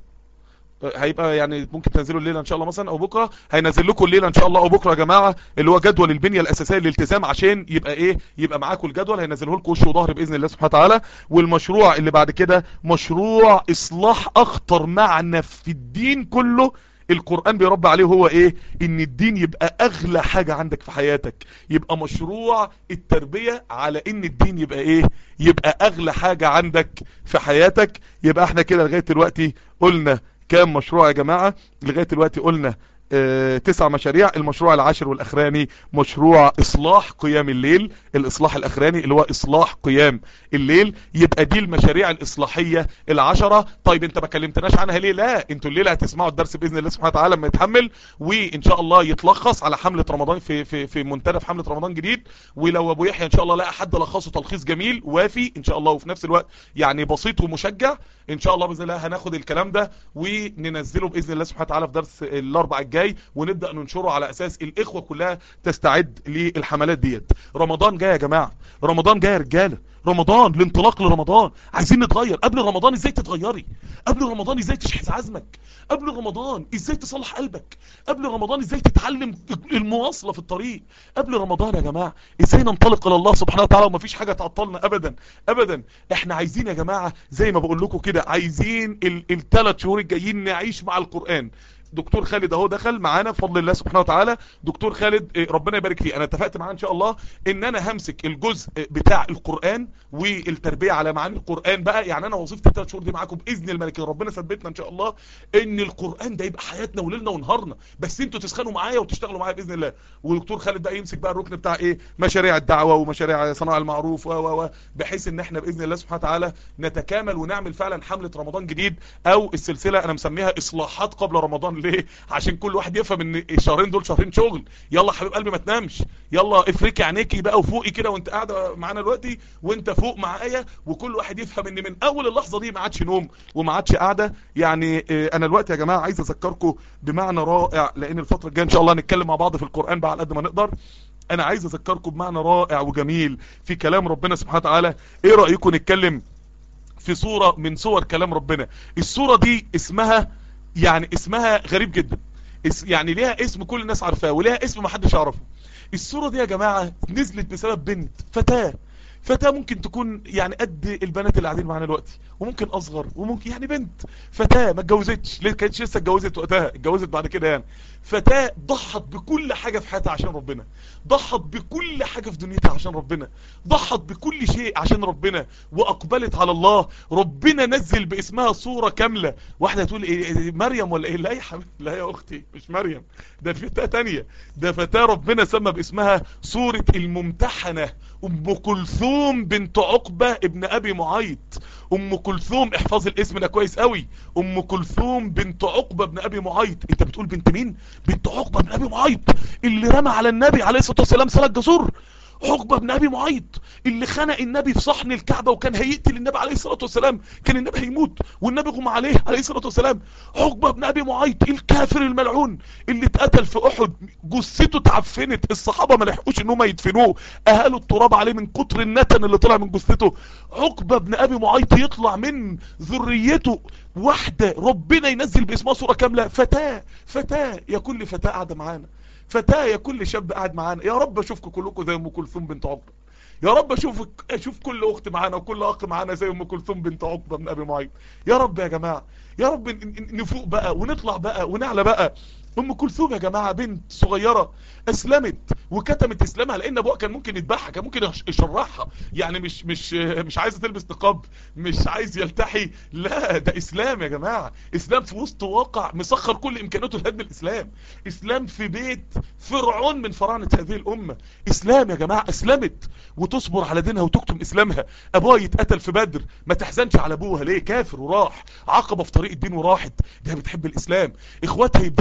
هيبقى يعني ممكن تنزلوا الليله ان شاء الله مثلا او بكره هينزل لكم الليله ان شاء الله او بكره يا جماعه اللي هو جدول البنيه الاساسيه للالتزام عشان يبقى ايه يبقى معاكم الجدول هينزله لكم وش وظهر باذن الله سبحانه وتعالى والمشروع اللي بعد كده مشروع اصلاح اخطر معنى في الدين كله القرآن بيربى عليه هو ايه ان الدين يبقى اغلى حاجة عندك في حياتك يبقى مشروع التربية على ان الدين يبقى ايه يبقى اغلى حاجة عندك في حياتك يبقى احنا كده لغاية دلوقتي قلنا كام مشروع يا جماعة لغاية دلوقتي قلنا اه تسع مشاريع المشروع العاشر والاخراني مشروع اصلاح قيام الليل الاصلاح الاخراني اللي هو اصلاح قيام الليل يبقى دي المشاريع الاصلاحية العشرة طيب انت ما كلمتناش عنها ليه لا انتوا الليلة هتسمعوا الدرس باذن الله سبحانه وتعالى لما يتحمل وان شاء الله يتلخص على حملة رمضان في في في منتدى في حملة رمضان جديد ولو ابو يحيى ان شاء الله لقى حد لخصه تلخيص جميل وافي ان شاء الله وفي نفس الوقت يعني بسيط ومشجع ان شاء الله باذن الله هناخد الكلام ده وننزله باذن الله سبحانه وتعالى في درس الاربع الجاي ونبدا ننشره على اساس الاخوه كلها تستعد للحملات ديت رمضان جاي يا جماعه رمضان جاي يا رجاله رمضان الانطلاق لرمضان عايزين نتغير قبل رمضان ازاي تتغيري قبل رمضان ازاي تشحذ عزمك قبل رمضان ازاي تصلح قلبك قبل رمضان ازاي تتعلم المواصله في الطريق قبل رمضان يا جماعه ازاي ننطلق الى الله سبحانه وتعالى ومفيش حاجه تعطلنا ابدا ابدا احنا عايزين يا جماعه زي ما بقول لكم كده عايزين الثلاث شهور الجايين نعيش مع القران دكتور خالد اهو دخل معانا بفضل الله سبحانه وتعالى دكتور خالد ربنا يبارك فيه انا اتفقت معاه ان شاء الله ان انا همسك الجزء بتاع القرآن والتربية على معاني القرآن بقى يعني انا وظيفتي الثلاث شهور دي معاكم باذن الملك ربنا ثبتنا ان شاء الله ان القرآن ده يبقى حياتنا وليلنا ونهارنا بس انتوا تسخنوا معايا وتشتغلوا معايا باذن الله ودكتور خالد بقى يمسك بقى الركن بتاع ايه مشاريع الدعوة ومشاريع صناعة المعروف و و بحيث ان احنا باذن الله سبحانه وتعالى نتكامل ونعمل فعلا حملة رمضان جديد او السلسلة انا مسميها اصلاحات قبل رمضان ليه عشان كل واحد يفهم ان الشهرين دول شهرين شغل يلا حبيب قلبي ما تنامش يلا افركي عينيكي بقى وفوقي كده وانت قاعده معانا دلوقتي وانت فوق معايا وكل واحد يفهم ان من اول اللحظه دي ما عادش نوم وما عادش قاعده يعني انا الوقت يا جماعه عايز اذكركم بمعنى رائع لان الفتره الجايه ان شاء الله هنتكلم مع بعض في القران بقى على قد ما نقدر انا عايز اذكركم بمعنى رائع وجميل في كلام ربنا سبحانه وتعالى ايه رايكم نتكلم في صوره من صور كلام ربنا الصوره دي اسمها يعني اسمها غريب جدا يعني ليها اسم كل الناس عارفاه وليها اسم ما حدش يعرفه الصورة دي يا جماعة نزلت بسبب بنت فتاة فتاة ممكن تكون يعني قد البنات اللي قاعدين معانا دلوقتي وممكن اصغر وممكن يعني بنت فتاة ما اتجوزتش ليه كانتش لسه اتجوزت وقتها اتجوزت بعد كده يعني فتاة ضحت بكل حاجة في حياتها عشان ربنا ضحت بكل حاجة في دنيتها عشان ربنا ضحت بكل شيء عشان ربنا واقبلت على الله ربنا نزل باسمها صورة كاملة واحدة تقول إيه مريم ولا ايه لا يا حبيبي لا يا اختي مش مريم ده فتاة تانية ده فتاة ربنا سمى باسمها صورة الممتحنة ام كلثوم بنت عقبة ابن ابي معيط ام كلثوم احفظ الاسم ده كويس قوي ام كلثوم بنت عقبة ابن ابي معيط انت بتقول بنت مين بنت عقبة ابن ابي معيط اللي رمى على النبي عليه الصلاة والسلام سلك جسور عقبة بن ابي معيط اللي خنق النبي في صحن الكعبة وكان هيقتل النبي عليه الصلاة والسلام كان النبي هيموت والنبي غم عليه عليه الصلاة والسلام عقبة بن ابي معيط الكافر الملعون اللي اتقتل في احد جثته اتعفنت الصحابة ما لحقوش ان هم يدفنوه اهالوا التراب عليه من كتر النتن اللي طلع من جثته عقبة بن ابي معيط يطلع من ذريته واحدة ربنا ينزل باسمها صورة كاملة فتاة فتاة يا كل فتاة قاعدة معانا فتاة يا كل شاب قاعد معانا يا رب اشوفكم كلكم زي ام كلثوم بنت عقبة يا رب اشوفك اشوف كل اخت معانا وكل اخ معانا زي ام كلثوم بنت عقبة من ابي معيط يا رب يا جماعة يا رب نفوق بقى ونطلع بقى ونعلى بقى ام كلثوم يا جماعة بنت صغيرة اسلمت وكتمت اسلامها لان ابوها كان ممكن يذبحها كان ممكن يشرحها يعني مش مش مش عايزه تلبس نقاب مش عايز يلتحي لا ده اسلام يا جماعة اسلام في وسط واقع مسخر كل امكاناته لهدم الاسلام اسلام في بيت فرعون من فراعنة هذه الامة اسلام يا جماعة اسلمت وتصبر على دينها وتكتم اسلامها ابوها يتقتل في بدر ما تحزنش على ابوها ليه كافر وراح عقبة في طريق الدين وراحت ده بتحب الاسلام اخواتها يبدأوا عايزين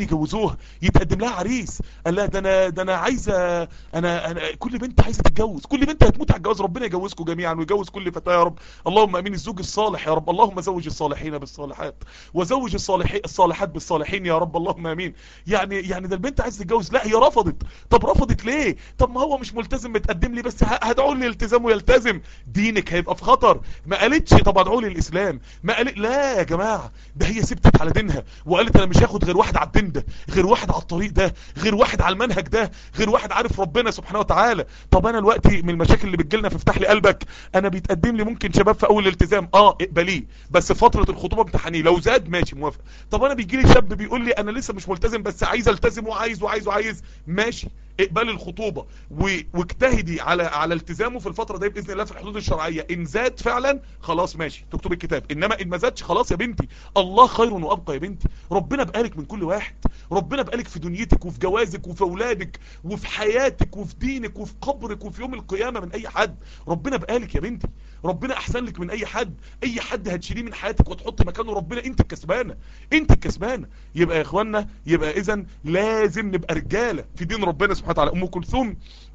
يجوزوها يتقدم لها عريس قال لها ده انا ده انا عايزه انا انا كل بنت عايزه تتجوز كل بنت هتموت على الجواز ربنا يجوزكم جميعا ويجوز كل فتاه يا رب اللهم امين الزوج الصالح يا رب اللهم زوج الصالحين بالصالحات وزوج الصالحين الصالحات بالصالحين يا رب اللهم امين يعني يعني ده البنت عايزه تتجوز لا هي رفضت طب رفضت ليه طب ما هو مش ملتزم متقدم لي بس ه- هدعو لي الالتزام ويلتزم دينك هيبقى في خطر ما قالتش طب ادعو لي الاسلام ما قالت لا يا جماعه ده هي سبتت على دينها وقالت انا مش هاخد غير واحد على الدين ده غير واحد على الطريق ده غير واحد على المنهج ده غير واحد عارف ربنا سبحانه وتعالى طب انا دلوقتي من المشاكل اللي بتجيلنا في افتح لي قلبك انا بيتقدم لي ممكن شباب في اول الالتزام اه اقبليه بس فتره الخطوبه امتحانيه لو زاد ماشي موافق طب انا بيجي لي شاب بيقول لي انا لسه مش ملتزم بس عايز التزم وعايز وعايز وعايز ماشي اقبال الخطوبة و- واجتهدي على على التزامه في الفترة دي بإذن الله في الحدود الشرعية إن زاد فعلا خلاص ماشي تكتب الكتاب إنما إن ما زادش خلاص يا بنتي الله خير وأبقى يا بنتي ربنا بقالك من كل واحد ربنا بقالك في دنيتك وفي جوازك وفي أولادك وفي حياتك وفي دينك وفي قبرك وفي يوم القيامة من أي حد ربنا بقالك يا بنتي ربنا احسن لك من اي حد اي حد هتشيليه من حياتك وتحط مكانه ربنا انت الكسبانه انت الكسبانه يبقى يا اخوانا يبقى اذا لازم نبقى رجاله في دين ربنا سبحانه وتعالى ام كلثوم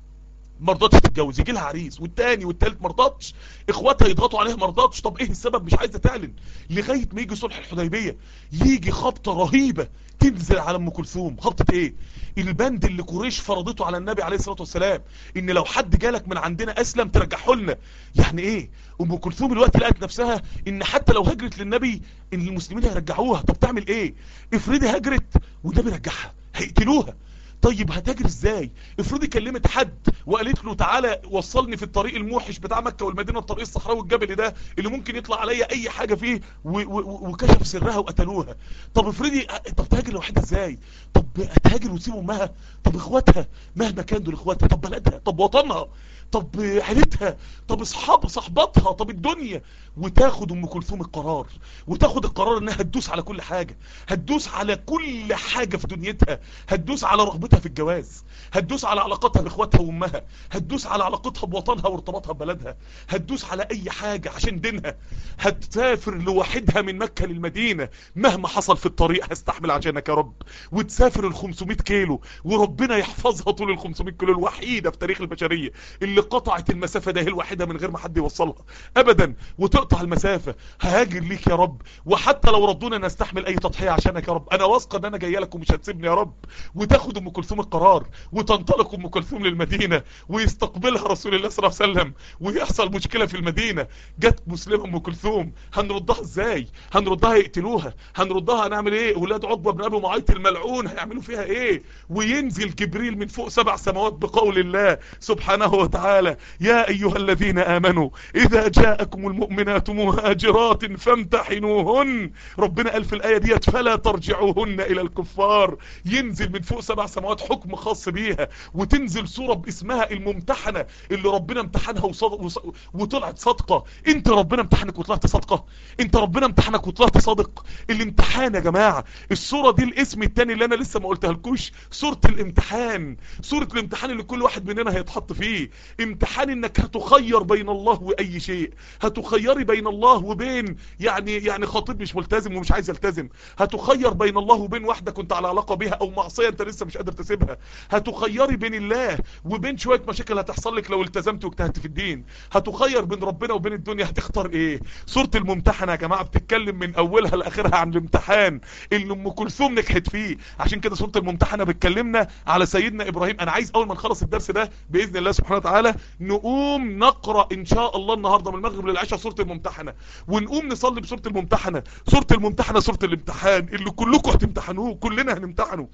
ما رضتش تتجوز يجي لها عريس والتاني والتالت ما رضتش اخواتها يضغطوا عليها ما رضتش طب ايه السبب مش عايزه تعلن لغايه ما يجي صلح الحديبيه يجي خبطه رهيبه تنزل على ام كلثوم خبطه ايه البند اللي قريش فرضته على النبي عليه الصلاه والسلام ان لو حد جالك من عندنا اسلم ترجعه لنا يعني ايه ام كلثوم الوقت لقت نفسها ان حتى لو هجرت للنبي ان المسلمين هيرجعوها طب تعمل ايه افرضي هجرت والنبي رجعها هيقتلوها طيب هتجري ازاي افرضي كلمت حد وقالت له تعالى وصلني في الطريق الموحش بتاع مكة والمدينة الطريق الصحراوي الجبلي ده اللي ممكن يطلع عليا اي حاجة فيه و- و- وكشف سرها وقتلوها طب افرضي طب تهاجر لوحدها ازاي طب هتهاجر وتسيب امها طب اخواتها مهما كان دول اخواتها طب بلدها طب وطنها طب عيلتها طب اصحاب صحباتها طب الدنيا وتاخد ام كلثوم القرار وتاخد القرار انها هتدوس على كل حاجة هتدوس على كل حاجة في دنيتها هتدوس على رغبتها في الجواز هتدوس على علاقتها باخواتها وامها هتدوس على علاقتها بوطنها وارتباطها ببلدها هتدوس على اي حاجة عشان دينها هتسافر لوحدها من مكة للمدينة مهما حصل في الطريق هستحمل عشانك يا رب وتسافر ال 500 كيلو وربنا يحفظها طول ال 500 كيلو الوحيدة في تاريخ البشرية اللي قطعت المسافة ده هي الوحيدة من غير ما حد يوصلها ابدا وتقطع المسافة هاجر ليك يا رب وحتى لو ردونا نستحمل اي تضحية عشانك يا رب انا واثقة ان انا جايه لك ومش هتسيبني يا رب وتاخد ام كلثوم القرار وتنطلق ام كلثوم للمدينة ويستقبلها رسول الله صلى الله عليه وسلم ويحصل مشكلة في المدينة جت مسلمة ام كلثوم هنردها ازاي هنردها يقتلوها هنردها هنعمل ايه ولاد عقبة بن ابي معيط الملعون هيعملوا فيها ايه وينزل جبريل من فوق سبع سماوات بقول الله سبحانه وتعالى يا ايها الذين امنوا اذا جاءكم المؤمنات مهاجرات فامتحنوهن ربنا قال في الايه ديت فلا ترجعوهن الى الكفار ينزل من فوق سبع سماوات حكم خاص بيها وتنزل سوره باسمها الممتحنه اللي ربنا امتحنها وصد... وص... وطلعت صادقه انت ربنا امتحنك وطلعت صادقه انت ربنا امتحنك وطلعت صادق الامتحان يا جماعه السوره دي الاسم التاني اللي انا لسه ما قلتها لكوش سوره الامتحان سوره الامتحان اللي كل واحد مننا هيتحط فيه امتحان انك هتخير بين الله واي شيء هتخيري بين الله وبين يعني يعني خطيب مش ملتزم ومش عايز يلتزم هتخير بين الله وبين واحده كنت على علاقه بيها او معصيه انت لسه مش قادر تسيبها هتخيري بين الله وبين شويه مشاكل هتحصل لك لو التزمت واجتهدت في الدين هتخير بين ربنا وبين الدنيا هتختار ايه سوره الممتحنه يا جماعه بتتكلم من اولها لاخرها عن الامتحان اللي ام كلثوم نجحت فيه عشان كده سوره الممتحنه بتكلمنا على سيدنا ابراهيم انا عايز اول ما نخلص الدرس ده باذن الله سبحانه وتعالى نقوم نقرا ان شاء الله النهارده من المغرب للعشاء سوره الممتحنه ونقوم نصلي بسوره الممتحنه سوره الممتحنه سوره الامتحان اللي كلكم هتمتحنوه كلنا هنمتحنه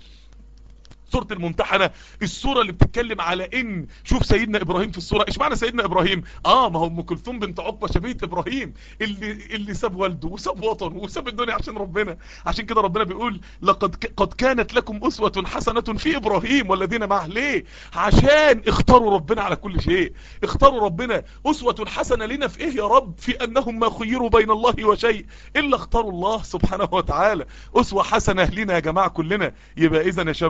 سورة الممتحنة السورة اللي بتتكلم على ان شوف سيدنا ابراهيم في السورة ايش معنى سيدنا ابراهيم اه ما هو ام كلثوم بنت عقبة شبيهة ابراهيم اللي اللي ساب والده وساب وطنه وساب الدنيا عشان ربنا عشان كده ربنا بيقول لقد ك... قد كانت لكم اسوة حسنة في ابراهيم والذين معه ليه عشان اختاروا ربنا على كل شيء اختاروا ربنا اسوة حسنة لنا في ايه يا رب في انهم ما خيروا بين الله وشيء الا اختاروا الله سبحانه وتعالى اسوة حسنة لنا يا جماعة كلنا يبقى اذا يا شباب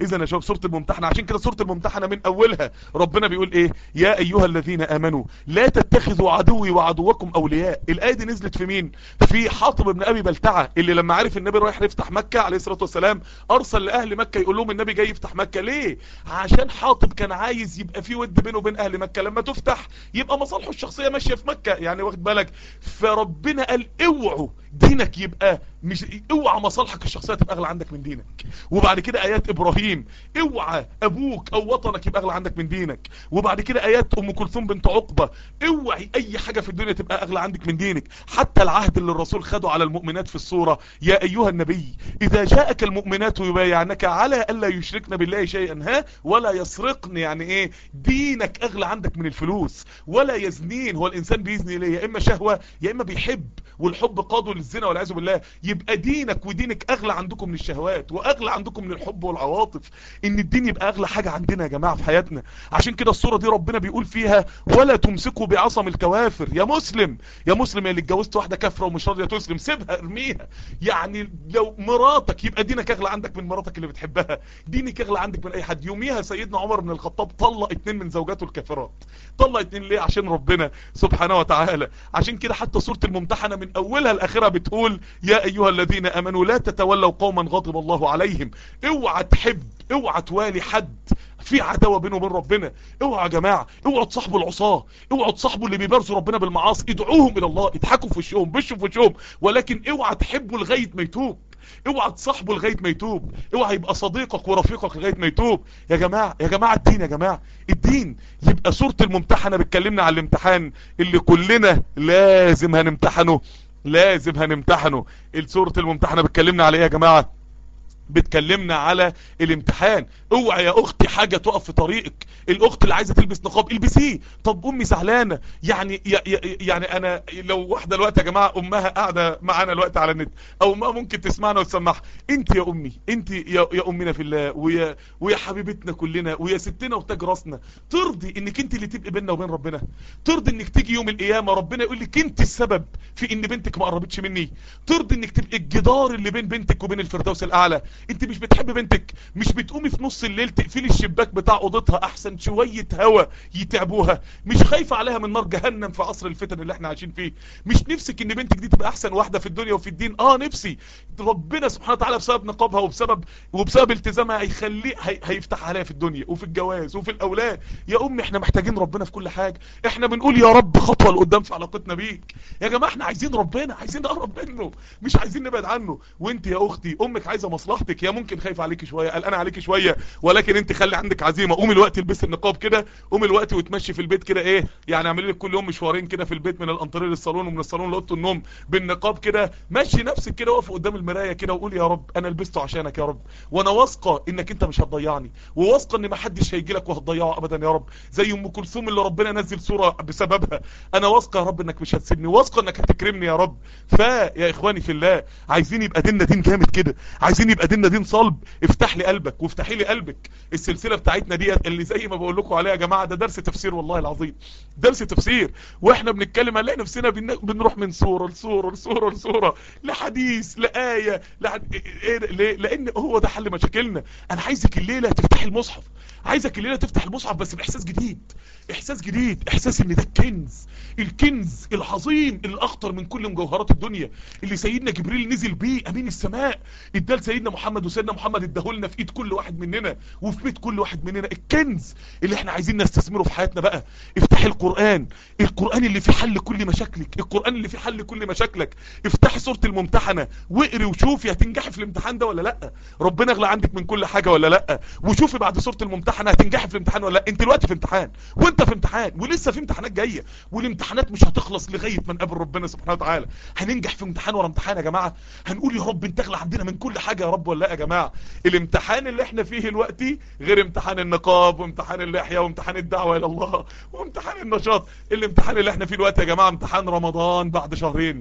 اذا يا شباب سوره الممتحنه عشان كده سوره الممتحنه من اولها ربنا بيقول ايه يا ايها الذين امنوا لا تتخذوا عدوي وعدوكم اولياء الايه دي نزلت في مين في حاطب بن ابي بلتعه اللي لما عرف النبي رايح يفتح مكه عليه الصلاه والسلام ارسل لاهل مكه يقول لهم النبي جاي يفتح مكه ليه عشان حاطب كان عايز يبقى في ود بينه وبين اهل مكه لما تفتح يبقى مصالحه الشخصيه ماشيه في مكه يعني واخد بالك فربنا قال اوعوا دينك يبقى مش اوعى مصالحك الشخصيه تبقى اغلى عندك من دينك وبعد كده ايات ابراهيم اوعى ابوك او وطنك يبقى اغلى عندك من دينك وبعد كده ايات ام كلثوم بنت عقبه اوعي اي حاجه في الدنيا تبقى اغلى عندك من دينك حتى العهد اللي الرسول خده على المؤمنات في الصوره يا ايها النبي اذا جاءك المؤمنات يبايعنك على الا يشركن بالله شيئا ها ولا يسرقن يعني ايه دينك اغلى عندك من الفلوس ولا يزنين هو الانسان بيزني ليه يا اما شهوه يا اما بيحب والحب قاده للزنا والعياذ بالله يبقى دينك ودينك اغلى عندكم من الشهوات واغلى عندكم من الحب والعواطف ان الدين يبقى اغلى حاجه عندنا يا جماعه في حياتنا عشان كده الصوره دي ربنا بيقول فيها ولا تمسكوا بعصم الكوافر يا مسلم يا مسلم يا اللي اتجوزت واحده كافره ومش راضيه تسلم سيبها ارميها يعني لو مراتك يبقى دينك اغلى عندك من مراتك اللي بتحبها دينك اغلى عندك من اي حد يوميها سيدنا عمر بن الخطاب طلق اتنين من زوجاته الكافرات طلق اتنين ليه عشان ربنا سبحانه وتعالى عشان كده حتى سوره الممتحنه من اولها لاخرها بتقول يا ايها الذين امنوا لا تتولوا قوما غضب الله عليهم اوعى تحب اوعى توالي حد في عداوه بينه وبين ربنا اوعى يا جماعه اوعوا تصاحبوا العصاه اوعوا تصاحبوا اللي بيبارزوا ربنا بالمعاصي ادعوهم الى الله اضحكوا في وشهم بشوا في وشهم ولكن اوعى تحبوا لغايه ما يتوب اوعى تصاحبه لغايه ما يتوب اوعى يبقى صديقك ورفيقك لغايه ما يتوب يا جماعه يا جماعه الدين يا جماعه الدين يبقى سوره الممتحنه بتكلمنا على الامتحان اللي كلنا لازم هنمتحنه لازم هنمتحنه سوره الممتحنه بتكلمنا على ايه يا جماعه بتكلمنا على الامتحان اوعى يا اختي حاجة تقف في طريقك الاخت اللي عايزة تلبس نقاب البسيه طب امي زعلانة يعني يعني انا لو واحدة الوقت يا جماعة امها قاعدة معانا الوقت على النت او امها ممكن تسمعنا وتسمعها انت يا امي انت يا, يا امنا في الله ويا ويا حبيبتنا كلنا ويا ستنا وتاج راسنا ترضي انك انت اللي تبقي بيننا وبين ربنا ترضي انك تيجي يوم القيامة ربنا يقول لك انت السبب في ان بنتك ما قربتش مني ترضي انك تبقي الجدار اللي بين بنتك وبين الفردوس الاعلى انت مش بتحب بنتك مش بتقومي في نص الليل تقفلي الشباك بتاع اوضتها احسن شوية هوا يتعبوها مش خايفة عليها من نار جهنم في عصر الفتن اللي احنا عايشين فيه مش نفسك ان بنتك دي تبقى احسن واحدة في الدنيا وفي الدين اه نفسي ربنا سبحانه وتعالى بسبب نقابها وبسبب وبسبب التزامها هيخليه هي هيفتح عليها في الدنيا وفي الجواز وفي الاولاد يا امي احنا محتاجين ربنا في كل حاجة احنا بنقول يا رب خطوة لقدام في علاقتنا بيك يا جماعة احنا عايزين ربنا عايزين نقرب منه مش عايزين نبعد عنه وانت يا اختي امك عايزة مصلحتك يا ممكن خايف عليكي شوية قلقان عليكي شوية ولكن انت خلي عندك عزيمة قومي الوقت البسي النقاب كده قومي الوقت وتمشي في البيت كده ايه يعني اعملي لك كل يوم مشوارين كده في البيت من الانطريه للصالون ومن الصالون لاوضه النوم بالنقاب كده مشي نفسك كده واقف قدام المرايه كده وقول يا رب انا لبسته عشانك يا رب وانا واثقه انك انت مش هتضيعني وواثقه ان ما حدش هيجي لك وهتضيعه ابدا يا رب زي ام كلثوم اللي ربنا نزل سوره بسببها انا واثقه يا رب انك مش هتسيبني واثقه انك هتكرمني يا رب فيا اخواني في الله عايزين يبقى ديننا دين جامد كده عايزين يبقى ديننا دين صلب افتح لي قلبك وافتحي لي قلبك السلسله بتاعتنا ديت اللي زي ما بقول لكم عليها يا جماعه ده درس تفسير والله العظيم درس تفسير واحنا بنتكلم هنلاقي نفسنا بنروح من سوره لسوره لسوره لسوره لحديث لايه لحد... إيه ليه؟ لان هو ده حل مشاكلنا انا عايزك الليله تفتحي المصحف عايزك الليله تفتح المصحف بس باحساس جديد احساس جديد احساس ان ده الكنز الكنز العظيم الاخطر من كل مجوهرات الدنيا اللي سيدنا جبريل نزل بيه امين السماء اداه لسيدنا محمد وسيدنا محمد اداهولنا في ايد كل واحد مننا وفي بيت كل واحد مننا الكنز اللي احنا عايزين نستثمره في حياتنا بقى افتحي القرآن القرآن اللي فيه حل كل مشاكلك القرآن اللي فيه حل كل مشاكلك افتحي سورة الممتحنة واقري وشوفي هتنجحي في الامتحان ده ولا لا ربنا اغلى عندك من كل حاجة ولا لا وشوفي بعد سورة الممتحنة هتنجحي في الامتحان ولا لا انت دلوقتي في امتحان وانت في امتحان ولسه في امتحانات جاية والامتحانات مش هتخلص لغاية ما نقابل ربنا سبحانه وتعالى هننجح في امتحان ورا امتحان يا جماعة هنقول يا رب انت اغلى عندنا من كل حاجة يا رب ولا لا يا جماعة الامتحان اللي احنا فيه دلوقتي غير امتحان النقاب وامتحان اللحية وامتحان الدعوة الى الله وامتحان النشاط الامتحان اللي احنا فيه دلوقتي يا جماعة امتحان رمضان بعد شهرين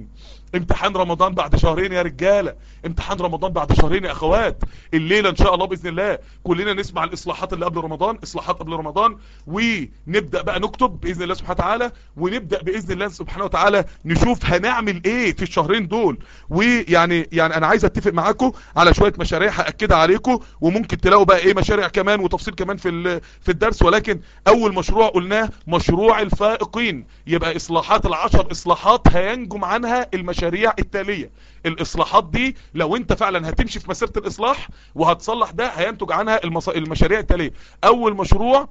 امتحان رمضان بعد شهرين يا رجالة امتحان رمضان بعد شهرين يا اخوات الليلة ان شاء الله باذن الله كلنا نسمع الاصلاحات اللي قبل رمضان اصلاحات قبل رمضان ونبدأ بقى نكتب باذن الله سبحانه وتعالى ونبدأ باذن الله سبحانه وتعالى نشوف هنعمل ايه في الشهرين دول ويعني يعني انا عايز اتفق معاكم على شوية مشاريع هاكدها عليكم وممكن تلاقوا بقى ايه مشاريع كمان وتفصيل كمان في في الدرس ولكن اول مشروع قلناه مشروع الفائقين يبقى اصلاحات العشر اصلاحات هينجم عنها المشاريع التالية الاصلاحات دي لو انت فعلا هتمشي في مسيرة الاصلاح وهتصلح ده هينتج عنها المص... المشاريع التالية اول مشروع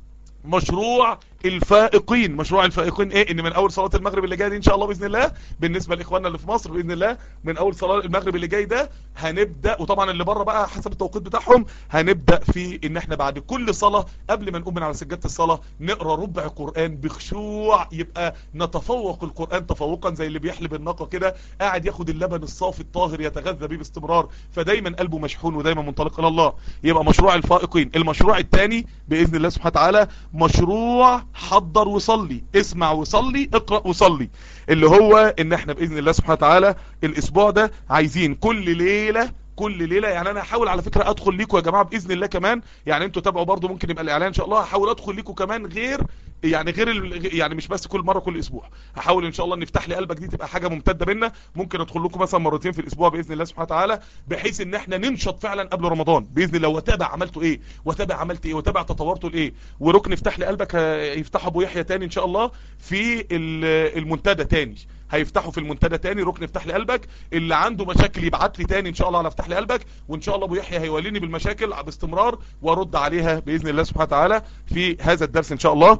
مشروع الفائقين مشروع الفائقين ايه ان من اول صلاة المغرب اللي جاي دي ان شاء الله باذن الله بالنسبة لاخواننا اللي في مصر باذن الله من اول صلاة المغرب اللي جاي ده هنبدأ وطبعا اللي بره بقى حسب التوقيت بتاعهم هنبدأ في ان احنا بعد كل صلاة قبل ما نقوم من على سجادة الصلاة نقرأ ربع قرآن بخشوع يبقى نتفوق القرآن تفوقا زي اللي بيحلب الناقة كده قاعد ياخد اللبن الصافي الطاهر يتغذى بيه باستمرار فدايما قلبه مشحون ودايما منطلق الى الله يبقى مشروع الفائقين المشروع الثاني باذن الله سبحانه وتعالى مشروع حضر وصلي اسمع وصلي اقرأ وصلي اللي هو ان احنا باذن الله سبحانه وتعالى الاسبوع ده عايزين كل ليلة كل ليلة يعني انا هحاول على فكرة ادخل ليكم يا جماعة باذن الله كمان يعني انتوا تابعوا برضو ممكن يبقى الاعلان ان شاء الله هحاول ادخل ليكم كمان غير يعني غير ال... يعني مش بس كل مره كل اسبوع هحاول ان شاء الله ان نفتح لي قلبك دي تبقى حاجه ممتده بينا ممكن ادخل لكم مثلا مرتين في الاسبوع باذن الله سبحانه وتعالى بحيث ان احنا ننشط فعلا قبل رمضان باذن الله واتابع عملتوا ايه واتابع عملت ايه واتابع تطورتوا لايه وركن افتح لي قلبك يفتح ابو يحيى تاني ان شاء الله في المنتدى تاني هيفتحوا في المنتدى تاني ركن افتح لي قلبك اللي عنده مشاكل يبعت لي تاني ان شاء الله على افتح لي قلبك وان شاء الله ابو يحيى هيوليني بالمشاكل باستمرار وارد عليها باذن الله سبحانه وتعالى في هذا الدرس ان شاء الله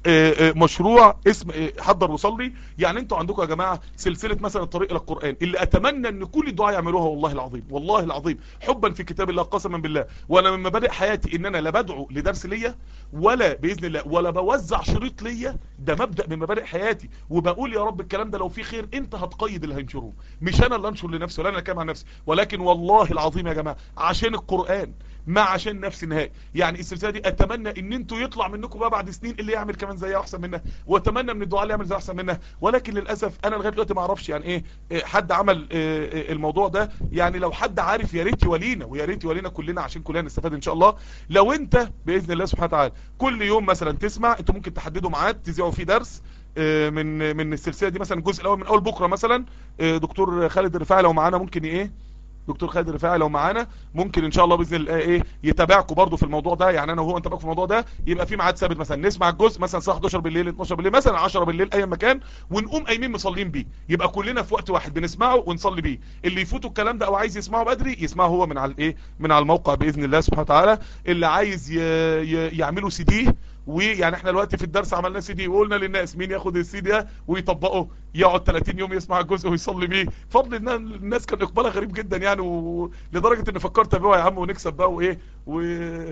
مشروع اسم حضر وصلي يعني انتوا عندكم يا جماعة سلسلة مثلا الطريق الى القرآن اللي اتمنى ان كل الدعاء يعملوها والله العظيم والله العظيم حبا في كتاب الله قسما بالله وانا من مبادئ حياتي ان انا لا بدعو لدرس ليا ولا باذن الله ولا بوزع شريط ليا ده مبدأ من مبادئ حياتي وبقول يا رب الكلام ده لو فيه خير انت هتقيد اللي هينشروه مش انا اللي انشر لنفسي ولا انا كام عن نفسي ولكن والله العظيم يا جماعة عشان القرآن ما عشان نفس النهائي يعني السلسله دي اتمنى ان انتوا يطلع منكم بقى بعد سنين اللي يعمل كمان زيها احسن منها واتمنى من الدعاء اللي يعمل زيها احسن منها ولكن للاسف انا لغايه دلوقتي ما اعرفش يعني ايه حد عمل الموضوع ده يعني لو حد عارف يا ريت يولينا ويا ريت يولينا كلنا عشان كلنا نستفاد ان شاء الله لو انت باذن الله سبحانه وتعالى كل يوم مثلا تسمع انتوا ممكن تحددوا ميعاد تذيعوا فيه درس من من السلسله دي مثلا الجزء الاول من اول بكره مثلا دكتور خالد الرفاعي لو معانا ممكن ايه دكتور خالد الرفاعي لو معانا ممكن ان شاء الله باذن الله ايه يتابعكم برضو في الموضوع ده يعني انا وهو نتابعكم في الموضوع ده يبقى في ميعاد ثابت مثلا نسمع الجزء مثلا الساعه 11 بالليل 12 بالليل مثلا 10 بالليل اي مكان ونقوم قايمين مصلين بيه يبقى كلنا في وقت واحد بنسمعه ونصلي بيه اللي يفوتوا الكلام ده او عايز يسمعه بدري يسمعه هو من على الايه من على الموقع باذن الله سبحانه وتعالى اللي عايز ي... ي... يعملوا سي دي ويعني احنا دلوقتي في الدرس عملنا سي دي وقلنا للناس مين ياخد السي دي ده ويطبقه يقعد 30 يوم يسمع الجزء ويصلي بيه فضل ان الناس كان اقبالها غريب جدا يعني ولدرجه ان فكرت ابيعه يا عم ونكسب بقى وايه و...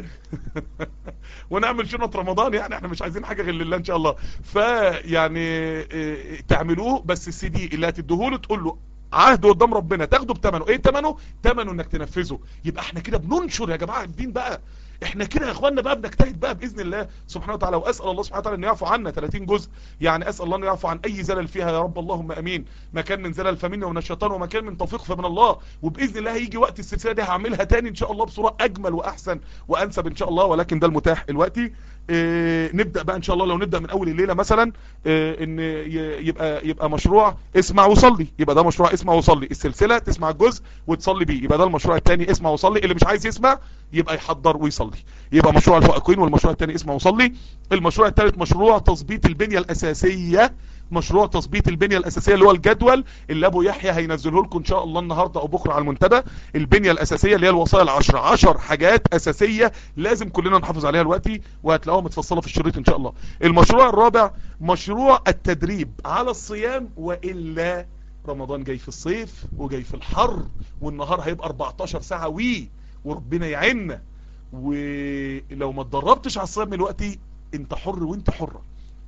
ونعمل شنط رمضان يعني احنا مش عايزين حاجه غير لله ان شاء الله فيعني تعملوه بس السي دي اللي هتديهوله تقول له عهد قدام ربنا تاخده بثمنه ايه ثمنه ثمنه انك تنفذه يبقى احنا كده بننشر يا جماعه الدين بقى احنا كده يا اخوانا بقى بنجتهد بقى باذن الله سبحانه وتعالى واسال الله سبحانه وتعالى انه يعفو عنا 30 جزء يعني اسال الله انه يعفو عن اي زلل فيها يا رب اللهم امين ما كان من زلل فمنا ومن الشيطان وما كان من توفيق فمن الله وباذن الله هيجي وقت السلسله دي هعملها تاني ان شاء الله بصوره اجمل واحسن وانسب ان شاء الله ولكن ده المتاح دلوقتي اه نبدا بقى ان شاء الله لو نبدا من اول الليله مثلا اه ان يبقى يبقى مشروع اسمع وصلي يبقى ده مشروع اسمع وصلي السلسله تسمع الجزء وتصلي بيه يبقى ده المشروع الثاني اسمع وصلي اللي مش عايز يسمع يبقى يحضر ويصلي يبقى مشروع الفائقين والمشروع الثاني اسمه وصلي المشروع الثالث مشروع تظبيط البنية الأساسية مشروع تظبيط البنية الأساسية اللي هو الجدول اللي أبو يحيى هينزله لكم إن شاء الله النهاردة أو بكرة على المنتدى البنية الأساسية اللي هي الوصايا العشرة عشر حاجات أساسية لازم كلنا نحافظ عليها دلوقتي وهتلاقوها متفصلة في الشريط إن شاء الله المشروع الرابع مشروع التدريب على الصيام وإلا رمضان جاي في الصيف وجاي في الحر والنهار هيبقى 14 ساعة وي وربنا يعيننا ولو ما اتدربتش على الصيام دلوقتي انت حر وانت حرة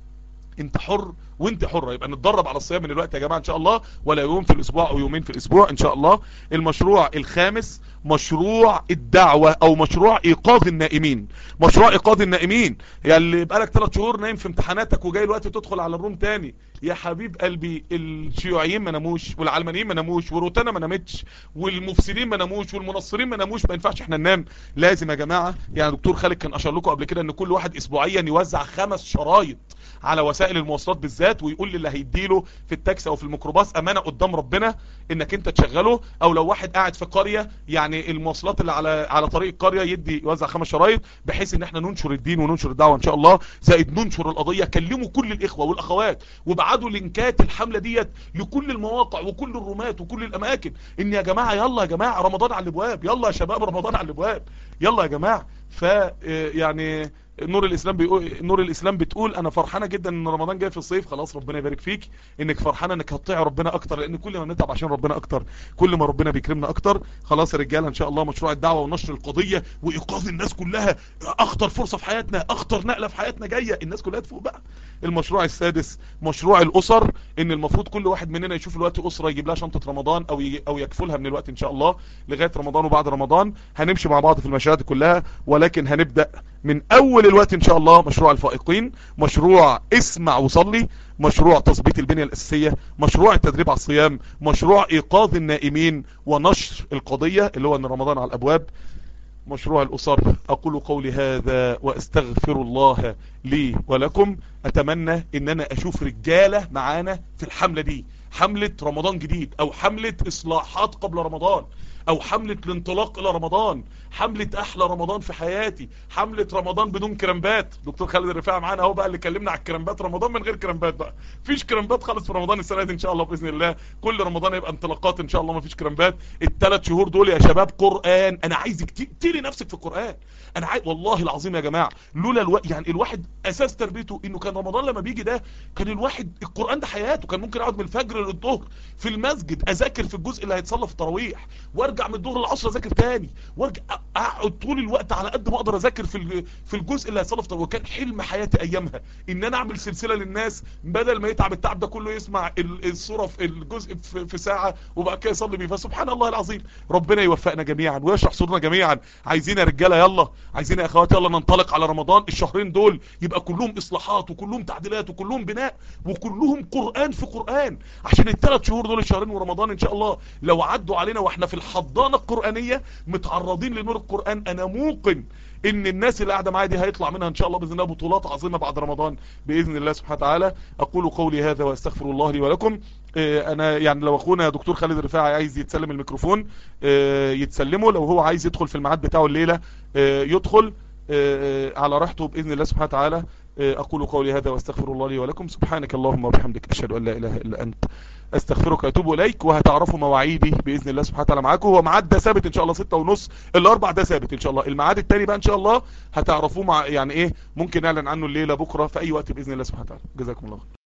انت حر وانت حرة يبقى نتدرب على الصيام من الوقت يا جماعة ان شاء الله ولا يوم في الاسبوع او يومين في الاسبوع ان شاء الله المشروع الخامس مشروع الدعوة او مشروع ايقاظ النائمين مشروع ايقاظ النائمين يعني اللي بقالك 3 شهور نايم في امتحاناتك وجاي الوقت تدخل على الروم تاني يا حبيب قلبي الشيوعيين ما ناموش والعلمانيين ما ناموش وروتانا ما نامتش والمفسدين ما ناموش والمنصرين ما ناموش ما ينفعش احنا ننام لازم يا جماعة يعني دكتور خالد كان اشار لكم قبل كده ان كل واحد اسبوعيا يوزع خمس شرايط على وسائل المواصلات بالذات ويقول للي هيديله في التاكسي او في الميكروباص امانه قدام ربنا انك انت تشغله او لو واحد قاعد في قريه يعني المواصلات اللي على على طريق القريه يدي يوزع خمس شرايط بحيث ان احنا ننشر الدين وننشر الدعوه ان شاء الله زائد ننشر القضيه كلموا كل الاخوه والاخوات وابعتوا لينكات الحمله ديت لكل المواقع وكل الرومات وكل الاماكن ان يا جماعه يلا يا جماعه رمضان على الابواب يلا يا شباب رمضان على الابواب يلا يا جماعه ف يعني نور الاسلام بيقول نور الاسلام بتقول انا فرحانه جدا ان رمضان جاي في الصيف خلاص ربنا يبارك فيك انك فرحانه انك هتطيع ربنا اكتر لان كل ما بنتعب عشان ربنا اكتر كل ما ربنا بيكرمنا اكتر خلاص يا رجاله ان شاء الله مشروع الدعوه ونشر القضيه وايقاظ الناس كلها اخطر فرصه في حياتنا اخطر نقله في حياتنا جايه الناس كلها تفوق بقى المشروع السادس مشروع الاسر ان المفروض كل واحد مننا يشوف الوقت اسره يجيب لها شنطه رمضان او او يكفلها من الوقت ان شاء الله لغايه رمضان وبعد رمضان هنمشي مع بعض في المشاهد كلها ولكن هنبدا من اول الوقت ان شاء الله مشروع الفائقين مشروع اسمع وصلي مشروع تظبيط البنية الاساسية مشروع التدريب على الصيام مشروع ايقاظ النائمين ونشر القضية اللي هو ان رمضان على الابواب مشروع الاسر اقول قولي هذا واستغفر الله لي ولكم اتمنى ان انا اشوف رجالة معانا في الحملة دي حملة رمضان جديد او حملة اصلاحات قبل رمضان او حملة الانطلاق الى رمضان حملة احلى رمضان في حياتي حملة رمضان بدون كرامبات دكتور خالد الرفاعي معانا اهو بقى اللي كلمنا على الكرامبات رمضان من غير كرامبات بقى فيش كرامبات خالص في رمضان السنه دي ان شاء الله باذن الله كل رمضان يبقى انطلاقات ان شاء الله ما فيش كرامبات الثلاث شهور دول يا شباب قران انا عايزك تقري نفسك في القران انا عايز والله العظيم يا جماعه لولا الو... يعني الواحد اساس تربيته انه كان رمضان لما بيجي ده كان الواحد القران ده حياته كان ممكن اقعد من الفجر للظهر في المسجد اذاكر في الجزء اللي هيتصلى في التراويح وارجع من الظهر للعصر اذاكر تاني وارجع اقعد طول الوقت على قد ما اقدر اذاكر في في الجزء اللي هيتصلى في التراويح وكان حلم حياتي ايامها ان انا اعمل سلسله للناس بدل ما يتعب التعب ده كله يسمع الصوره في الجزء في, في ساعه وبعد كده يصلي بيه فسبحان الله العظيم ربنا يوفقنا جميعا ويشرح صدورنا جميعا عايزين يا رجاله يلا عايزين يا اخواتي يلا ننطلق على رمضان الشهرين دول يبقى كلهم اصلاحات وكلهم تعديلات وكلهم بناء وكلهم قران في قران عشان الثلاث شهور دول الشهرين ورمضان ان شاء الله لو عدوا علينا واحنا في الحضانه القرانيه متعرضين لنور القران انا موقن ان الناس اللي قاعده معايا دي هيطلع منها ان شاء الله باذن الله بطولات عظيمه بعد رمضان باذن الله سبحانه وتعالى اقول قولي هذا واستغفر الله لي ولكم انا يعني لو اخونا دكتور خالد الرفاعي عايز يتسلم الميكروفون يتسلمه لو هو عايز يدخل في الميعاد بتاعه الليله يدخل على راحته باذن الله سبحانه وتعالى اقول قولي هذا واستغفر الله لي ولكم سبحانك اللهم وبحمدك اشهد ان لا اله الا انت استغفرك واتوب اليك وهتعرفوا مواعيدي باذن الله سبحانه وتعالى معاكم هو ميعاد ده ثابت ان شاء الله 6 ونص الاربع ده ثابت ان شاء الله الميعاد التاني بقى ان شاء الله هتعرفوه مع يعني ايه ممكن نعلن عنه الليله بكره في اي وقت باذن الله سبحانه وتعالى جزاكم الله